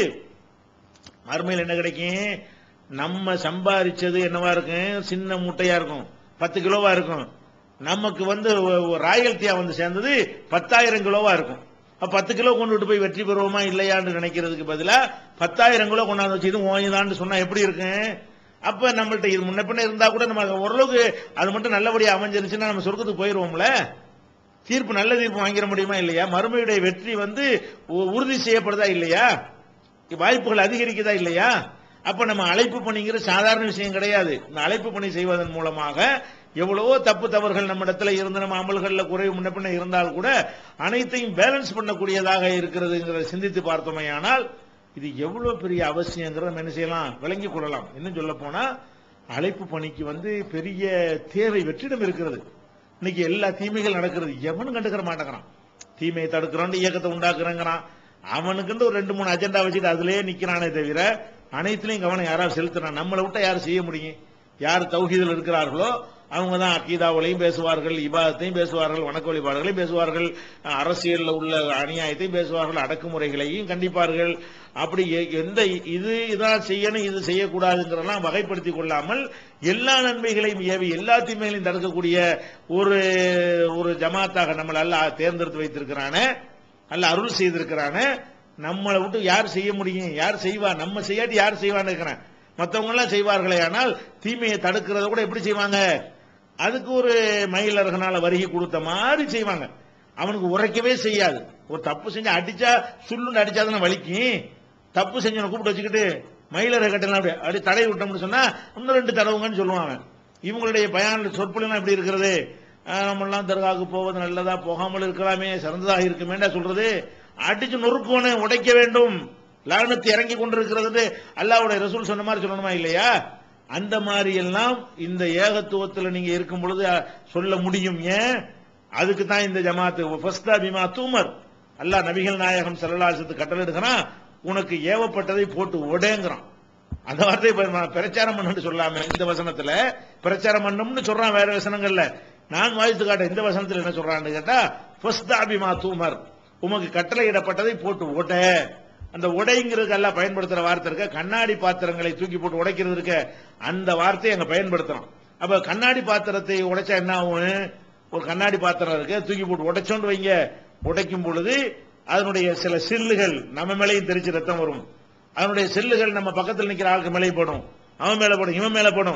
மறுமையில் என்ன கிடைக்கும் நம்ம சம்பாதிச்சது என்னவா இருக்கும் சின்ன மூட்டையா இருக்கும் பத்து கிலோவா இருக்கும் நமக்கு வந்து ராயல்ட்டியா வந்து சேர்ந்தது பத்தாயிரம் கிலோவா இருக்கும் அப்ப பத்து கிலோ கொண்டுட்டு போய் வெற்றி பெறுவோமா இல்லையான்னு நினைக்கிறதுக்கு பதிலா பத்தாயிரம் கிலோ கொண்டாந்து வச்சு இது ஓய்தான்னு சொன்னா எப்படி இருக்கும் அப்ப நம்மள்ட்ட இது முன்ன பின்ன இருந்தா கூட நம்ம ஓரளவுக்கு அது மட்டும் நல்லபடியா அமைஞ்சிருச்சுன்னா நம்ம சொர்க்கத்துக்கு போயிருவோம்ல தீர்ப்பு நல்ல தீர்ப்பு வாங்கிட முடியுமா இல்லையா மறுமையுடைய வெற்றி வந்து உ- உறுதி செய்யப்படுதா இல்லையா வாய்ப்புகள் அதிகரிக்குதா இல்லையா அப்ப நம்ம அழைப்பு பணிங்கிற சாதாரண விஷயம் கிடையாது இந்த அழைப்பு பணி செய்வதன் மூலமாக எவ்வளவோ தப்பு தவறுகள் நம்ம இடத்துல இருந்து நம்ம அமல்கள்ல குறைவு முன்ன பின்ன இருந்தால் கூட அனைத்தையும் பேலன்ஸ் பண்ணக்கூடியதாக இருக்கிறதுங்கிறத சிந்தித்து பார்த்தோமேயானால் இது எவ்வளவு பெரிய அவசியங்கிறத நம்ம என்ன செய்யலாம் விளங்கிக் கொள்ளலாம் இன்னும் சொல்ல போனா அழைப்பு பணிக்கு வந்து பெரிய தேவை வெற்றிடம் இருக்கிறது இன்னைக்கு எல்லா தீமைகள் நடக்கிறது எவனும் கண்டுக்கிற மாட்டேங்கிறான் தீமையை தடுக்கிறோம் இயக்கத்தை உண்டாக்குறேங்கிறான் அவனுக்குன்னு ஒரு ரெண்டு மூணு அஜெண்டா வச்சுட்டு அதுலயே நிக்கிறானே தவிர அனைத்துலயும் கவனம் யாராவது செலுத்துறான் நம்மளை விட்டா யாரும் செய்ய முடியும் யார் தௌஹீதில் இருக்கிறார்களோ அவங்க தான் அக்கீதாவிலையும் பேசுவார்கள் இபாதத்தையும் பேசுவார்கள் வணக்க வழிபாடுகளையும் பேசுவார்கள் அரசியலில் உள்ள அநியாயத்தையும் பேசுவார்கள் அடக்குமுறைகளையும் கண்டிப்பார்கள் அப்படி எ- எந்த இது இதான் செய்யணும் இது செய்யக்கூடாதுங்கிறதெல்லாம் வகைப்படுத்திக் கொள்ளாமல் எல்லா நன்மைகளையும் ஏவி எல்லா தீமைகளையும் தடுக்கக்கூடிய ஒரு ஒரு ஜமாத்தாக நம்மளை அல்லாஹ் தேர்ந்தெடுத்து வைத்திருக்கிறானே அல்ல அருள் செய்திருக்கிறானே நம்மளை விட்டு யார் செய்ய முடியும் யார் செய்வா நம்ம செய்யாட்டி யார் செய்வான்னு இருக்கிறேன் மற்றவங்க எல்லாம் செய்வார்களே ஆனால் தீமையை தடுக்கிறத கூட எப்படி செய்வாங்க அதுக்கு ஒரு மயிலர்களால வருகை கொடுத்த மாதிரி செய்வாங்க அவனுக்கு உரைக்கவே செய்யாது ஒரு தப்பு செஞ்சு அடிச்சா சுள்ளுன்னு அடிச்சாதானே வலிக்கும் தப்பு செஞ்சவனை கூப்பிட்டு வச்சுக்கிட்டு மயிலரை கட்டலாம் அப்படி அப்படி தடை விட்டோம்னு சொன்னா இன்னும் ரெண்டு தடவுங்கன்னு சொல்லுவாங்க இவங்களுடைய பயான் சொற்பொழிலாம் எப்படி இருக்கிறது ஆஹ், நம்மெல்லாம் தர்காவுக்கு போவது நல்லதா போகாமல் இருக்கலாமே சிறந்ததாக இருக்குமேண்டா சொல்றது அடிச்சு நொறுக்குவனை உடைக்க வேண்டும் லானத்து இறங்கி கொண்டிருக்கிறது அல்லாவுடைய ரசூல் சொன்ன மாதிரி சொல்லணுமா இல்லையா அந்த மாதிரி எல்லாம் இந்த ஏகத்துவத்தில் நீங்க இருக்கும் பொழுது அஹ், சொல்ல முடியும் ஏன் அதுக்கு தான் இந்த ஜமாத்து ஃபஸ்தா பிமா தூமர் அல்லாஹ் நபிகள் நாயகம் செல்லலாசத்து கட்டளை எடுக்கிறான் உனக்கு ஏவப்பட்டதை போட்டு உடேங்கிறான் அந்த வார்த்தையை இப்ப நான் பிரச்சாரம் பண்ணுன்னு சொல்லாம இந்த வசனத்துல பிரச்சாரம் பண்ணணும்னு சொல்றான் வேற வசனங்கள்ல நான் வாய்த்து காட்ட இந்த வசனத்துல என்ன சொல்றான்னு கேட்டா ஃபஸ்தா பிமா தூமர் உமக்கு கட்டளையிடப்பட்டதை போட்டு உட அந்த உடைங்கிறதுக்கு எல்லாம் பயன்படுத்துற வார்த்தை இருக்க கண்ணாடி பாத்திரங்களை தூக்கி போட்டு உடைக்கிறது இருக்க அந்த வார்த்தையை அங்க பயன்படுத்துறோம் அப்ப கண்ணாடி பாத்திரத்தை உடைச்சா என்ன ஆகும் ஒரு கண்ணாடி பாத்திரம் இருக்கு தூக்கி போட்டு உடைச்சோண்டு வைங்க உடைக்கும் பொழுது அதனுடைய சில சில்லுகள் நம்ம மேலேயும் தெரிச்சு ரத்தம் வரும் அதனுடைய செல்லுகள் நம்ம பக்கத்தில் நிக்கிற ஆளுக்கு மேலே படும் அவன் மேல படும் இவன் மேல படும்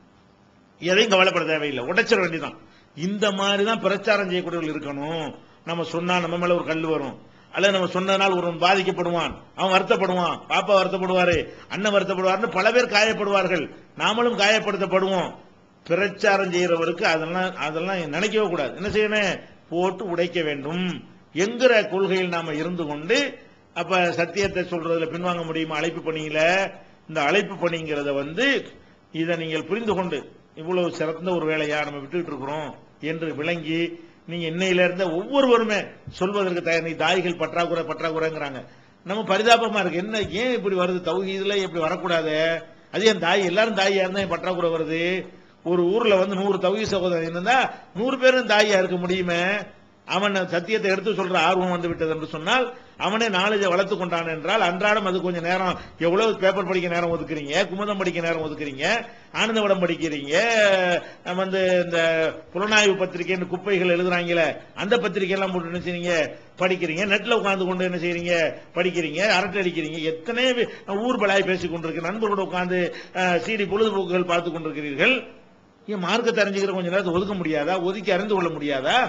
எதையும் கவலைப்பட தேவையில்லை உடைச்சிட வேண்டியதான் இந்த மாதிரி தான் பிரச்சாரம் செய்யக்கூடியவர்கள் இருக்கணும் நம்ம சொன்னா நம்ம மேல ஒரு கல் வரும் அல்லது நம்ம சொன்னதுனால் ஒருவன் பாதிக்கப்படுவான் அவன் வருத்தப்படுவான் பாப்பா வருத்தப்படுவாரு அண்ணன் வருத்தப்படுவார்னு பல பேர் காயப்படுவார்கள் நாமளும் காயப்படுத்தப்படுவோம் பிரச்சாரம் செய்யறவருக்கு அதெல்லாம் அதெல்லாம் நினைக்கவே கூடாது என்ன செய்யணும் போட்டு உடைக்க வேண்டும் என்கிற கொள்கையில் நாம இருந்து கொண்டு அப்ப சத்தியத்தை சொல்றதுல பின்வாங்க முடியுமா அழைப்பு பணியில இந்த அழைப்பு பணிங்கிறத வந்து இதை நீங்கள் புரிந்து கொண்டு இவ்வளவு சிறந்த ஒரு வேலையா நம்ம விட்டுட்டு இருக்கிறோம் என்று விளங்கி நீங்க இன்னையில இருந்த ஒவ்வொருவருமே சொல்வதற்கு தயார் நீ தாய்கள் பற்றாக்குறை பற்றாக்குறைங்கிறாங்க நம்ம பரிதாபமா இருக்கு என்ன ஏன் இப்படி வருது தௌஹீதுல இப்படி வரக்கூடாது அது ஏன் தாய் எல்லாரும் தாயா இருந்தா ஏன் பற்றாக்குறை வருது ஒரு ஊர்ல வந்து நூறு தௌஹீத் சகோதரன் இருந்தா நூறு பேரும் தாயா இருக்க முடியுமே அவன் சத்தியத்தை எடுத்து சொல்ற ஆர்வம் வந்து விட்டது என்று சொன்னால் அவனே நாலேஜை வளர்த்து கொண்டான் என்றால் அன்றாடம் அது கொஞ்சம் நேரம் எவ்வளவு பேப்பர் படிக்க நேரம் ஒதுக்குறீங்க குமுதம் படிக்க நேரம் ஒதுக்குறீங்க ஆனந்தவடம் படிக்கிறீங்க அஹ் வந்து இந்த புலனாய்வு பத்திரிகைன்னு குப்பைகள் எழுதுறாங்களே அந்த பத்திரிகை எல்லாம் போட்டு என்ன செய்றீங்க படிக்கிறீங்க நெட்ல உட்கார்ந்து கொண்டு என்ன செய்றீங்க படிக்கிறீங்க அரட்டை அடிக்கிறீங்க எத்தனை வே- ஊர் பலாய் பேசிக் கொண்டிருக்க நண்பர்களோட உட்கார்ந்து சீடி பொழுதுபோக்குகள் பார்த்து கொண்டிருக்கிறீர்கள் ஏன் மார்க்கத்தை அறிஞ்சுக்கிற கொஞ்ச நேரத்தை ஒதுக்க முடியாதா ஒதுக்கி அறிந்து கொள்ள முடியாதா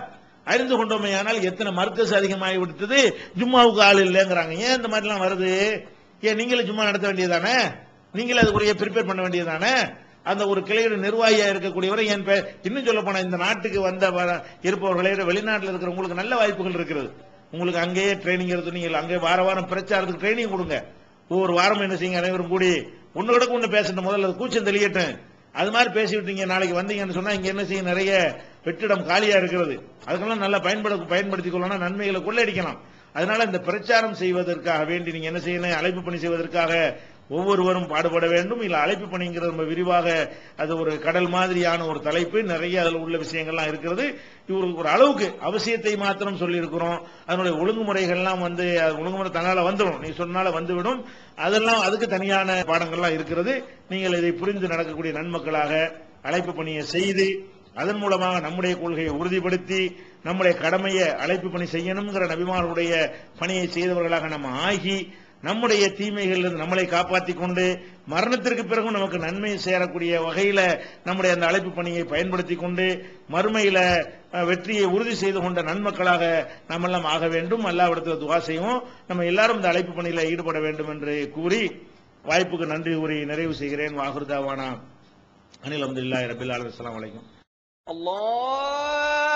அறிந்து கொண்டோமே ஆனால் எத்தனை மர்க்கஸ் அதிகமாகி விடுத்தது ஜும்மாவுக்கு ஆள் இல்லைங்கிறாங்க ஏன் இந்த மாதிரிலாம் வருது ஏன் நீங்களே ஜும்மா நடத்த வேண்டியதானே நீங்களே அதுக்குரிய ப்ரிப்பேர் பண்ண வேண்டியதானே அந்த ஒரு கிளையோட நிர்வாகியா இருக்கக்கூடியவரை என் பே- இன்னும் சொல்ல போனா இந்த நாட்டுக்கு வந்த வ- இருப்பவர்களை விட வெளிநாட்டில் இருக்கிறவங்களுக்கு நல்ல வாய்ப்புகள் இருக்கிறது உங்களுக்கு அங்கேயே ட்ரைனிங் எடுத்து நீங்கள் அங்கே வார வாரம் பிரச்சாரத்துக்கு ட்ரைனிங் கொடுங்க ஒவ்வொரு வாரம் என்ன செய்யுங்க அனைவரும் கூடி ஒன்னு கூட ஒண்ணு பேசட்டும் முதல்ல அது கூச்சம் தெளியட்டும் அது மாதிரி பேசி விட்டீங்க நாளைக்கு வந்தீங்கன்னு சொன்னா இங்க என்ன செய்யும் நிறைய வெற்றிடம் காலியா இருக்கிறது அதுக்கெல்லாம் நல்லா பயன்பட பயன்படுத்திக் கொள்ளணும் நன்மைகளை கொள்ளையடிக்கலாம் அதனால இந்த பிரச்சாரம் செய்வதற்காக வேண்டி நீங்க என்ன செய்யணும் அழைப்பு பணி செய்வதற்காக ஒவ்வொருவரும் பாடுபட வேண்டும் இல்ல அழைப்பு பணிங்கிறது ரொம்ப விரிவாக அது ஒரு கடல் மாதிரியான ஒரு தலைப்பு நிறைய அதுல உள்ள விஷயங்கள்லாம் இருக்கிறது இவர் ஒரு அளவுக்கு அவசியத்தை மாத்திரம் சொல்லி இருக்கிறோம் அதனுடைய ஒழுங்குமுறைகள்லாம் வந்து அது ஒழுங்குமுறை தன்னால வந்துடும் நீ சொன்னால வந்துவிடும் அதெல்லாம் அதுக்கு தனியான பாடங்கள்லாம் இருக்கிறது நீங்கள் இதை புரிந்து நடக்கக்கூடிய நன்மக்களாக அழைப்பு பணியை செய்து அதன் மூலமாக நம்முடைய கொள்கையை உறுதிப்படுத்தி நம்முடைய கடமையை அழைப்பு பணி செய்யணுங்கிற நபிமாருடைய பணியை செய்தவர்களாக நம்ம ஆகி நம்முடைய தீமைகளிலிருந்து நம்மளை காப்பாற்றிக் கொண்டு மரணத்திற்கு பிறகும் நமக்கு நன்மை சேரக்கூடிய வகையில நம்முடைய அந்த அழைப்பு பணியை பயன்படுத்திக் கொண்டு மறுமையில அஹ், வெற்றியை உறுதி செய்து கொண்ட நன்மக்களாக நாம் எல்லாம் ஆக வேண்டும் அல்லாவிடத்தில் துவா செய்வோம் நம்ம எல்லாரும் இந்த அழைப்பு பணியில ஈடுபட வேண்டும் என்று கூறி வாய்ப்புக்கு நன்றி கூறி நிறைவு செய்கிறேன் வாகுர்தாவானா அனில் அப்துல்லாஹி ரபில் அலுவலாம் வலைக்கும் الله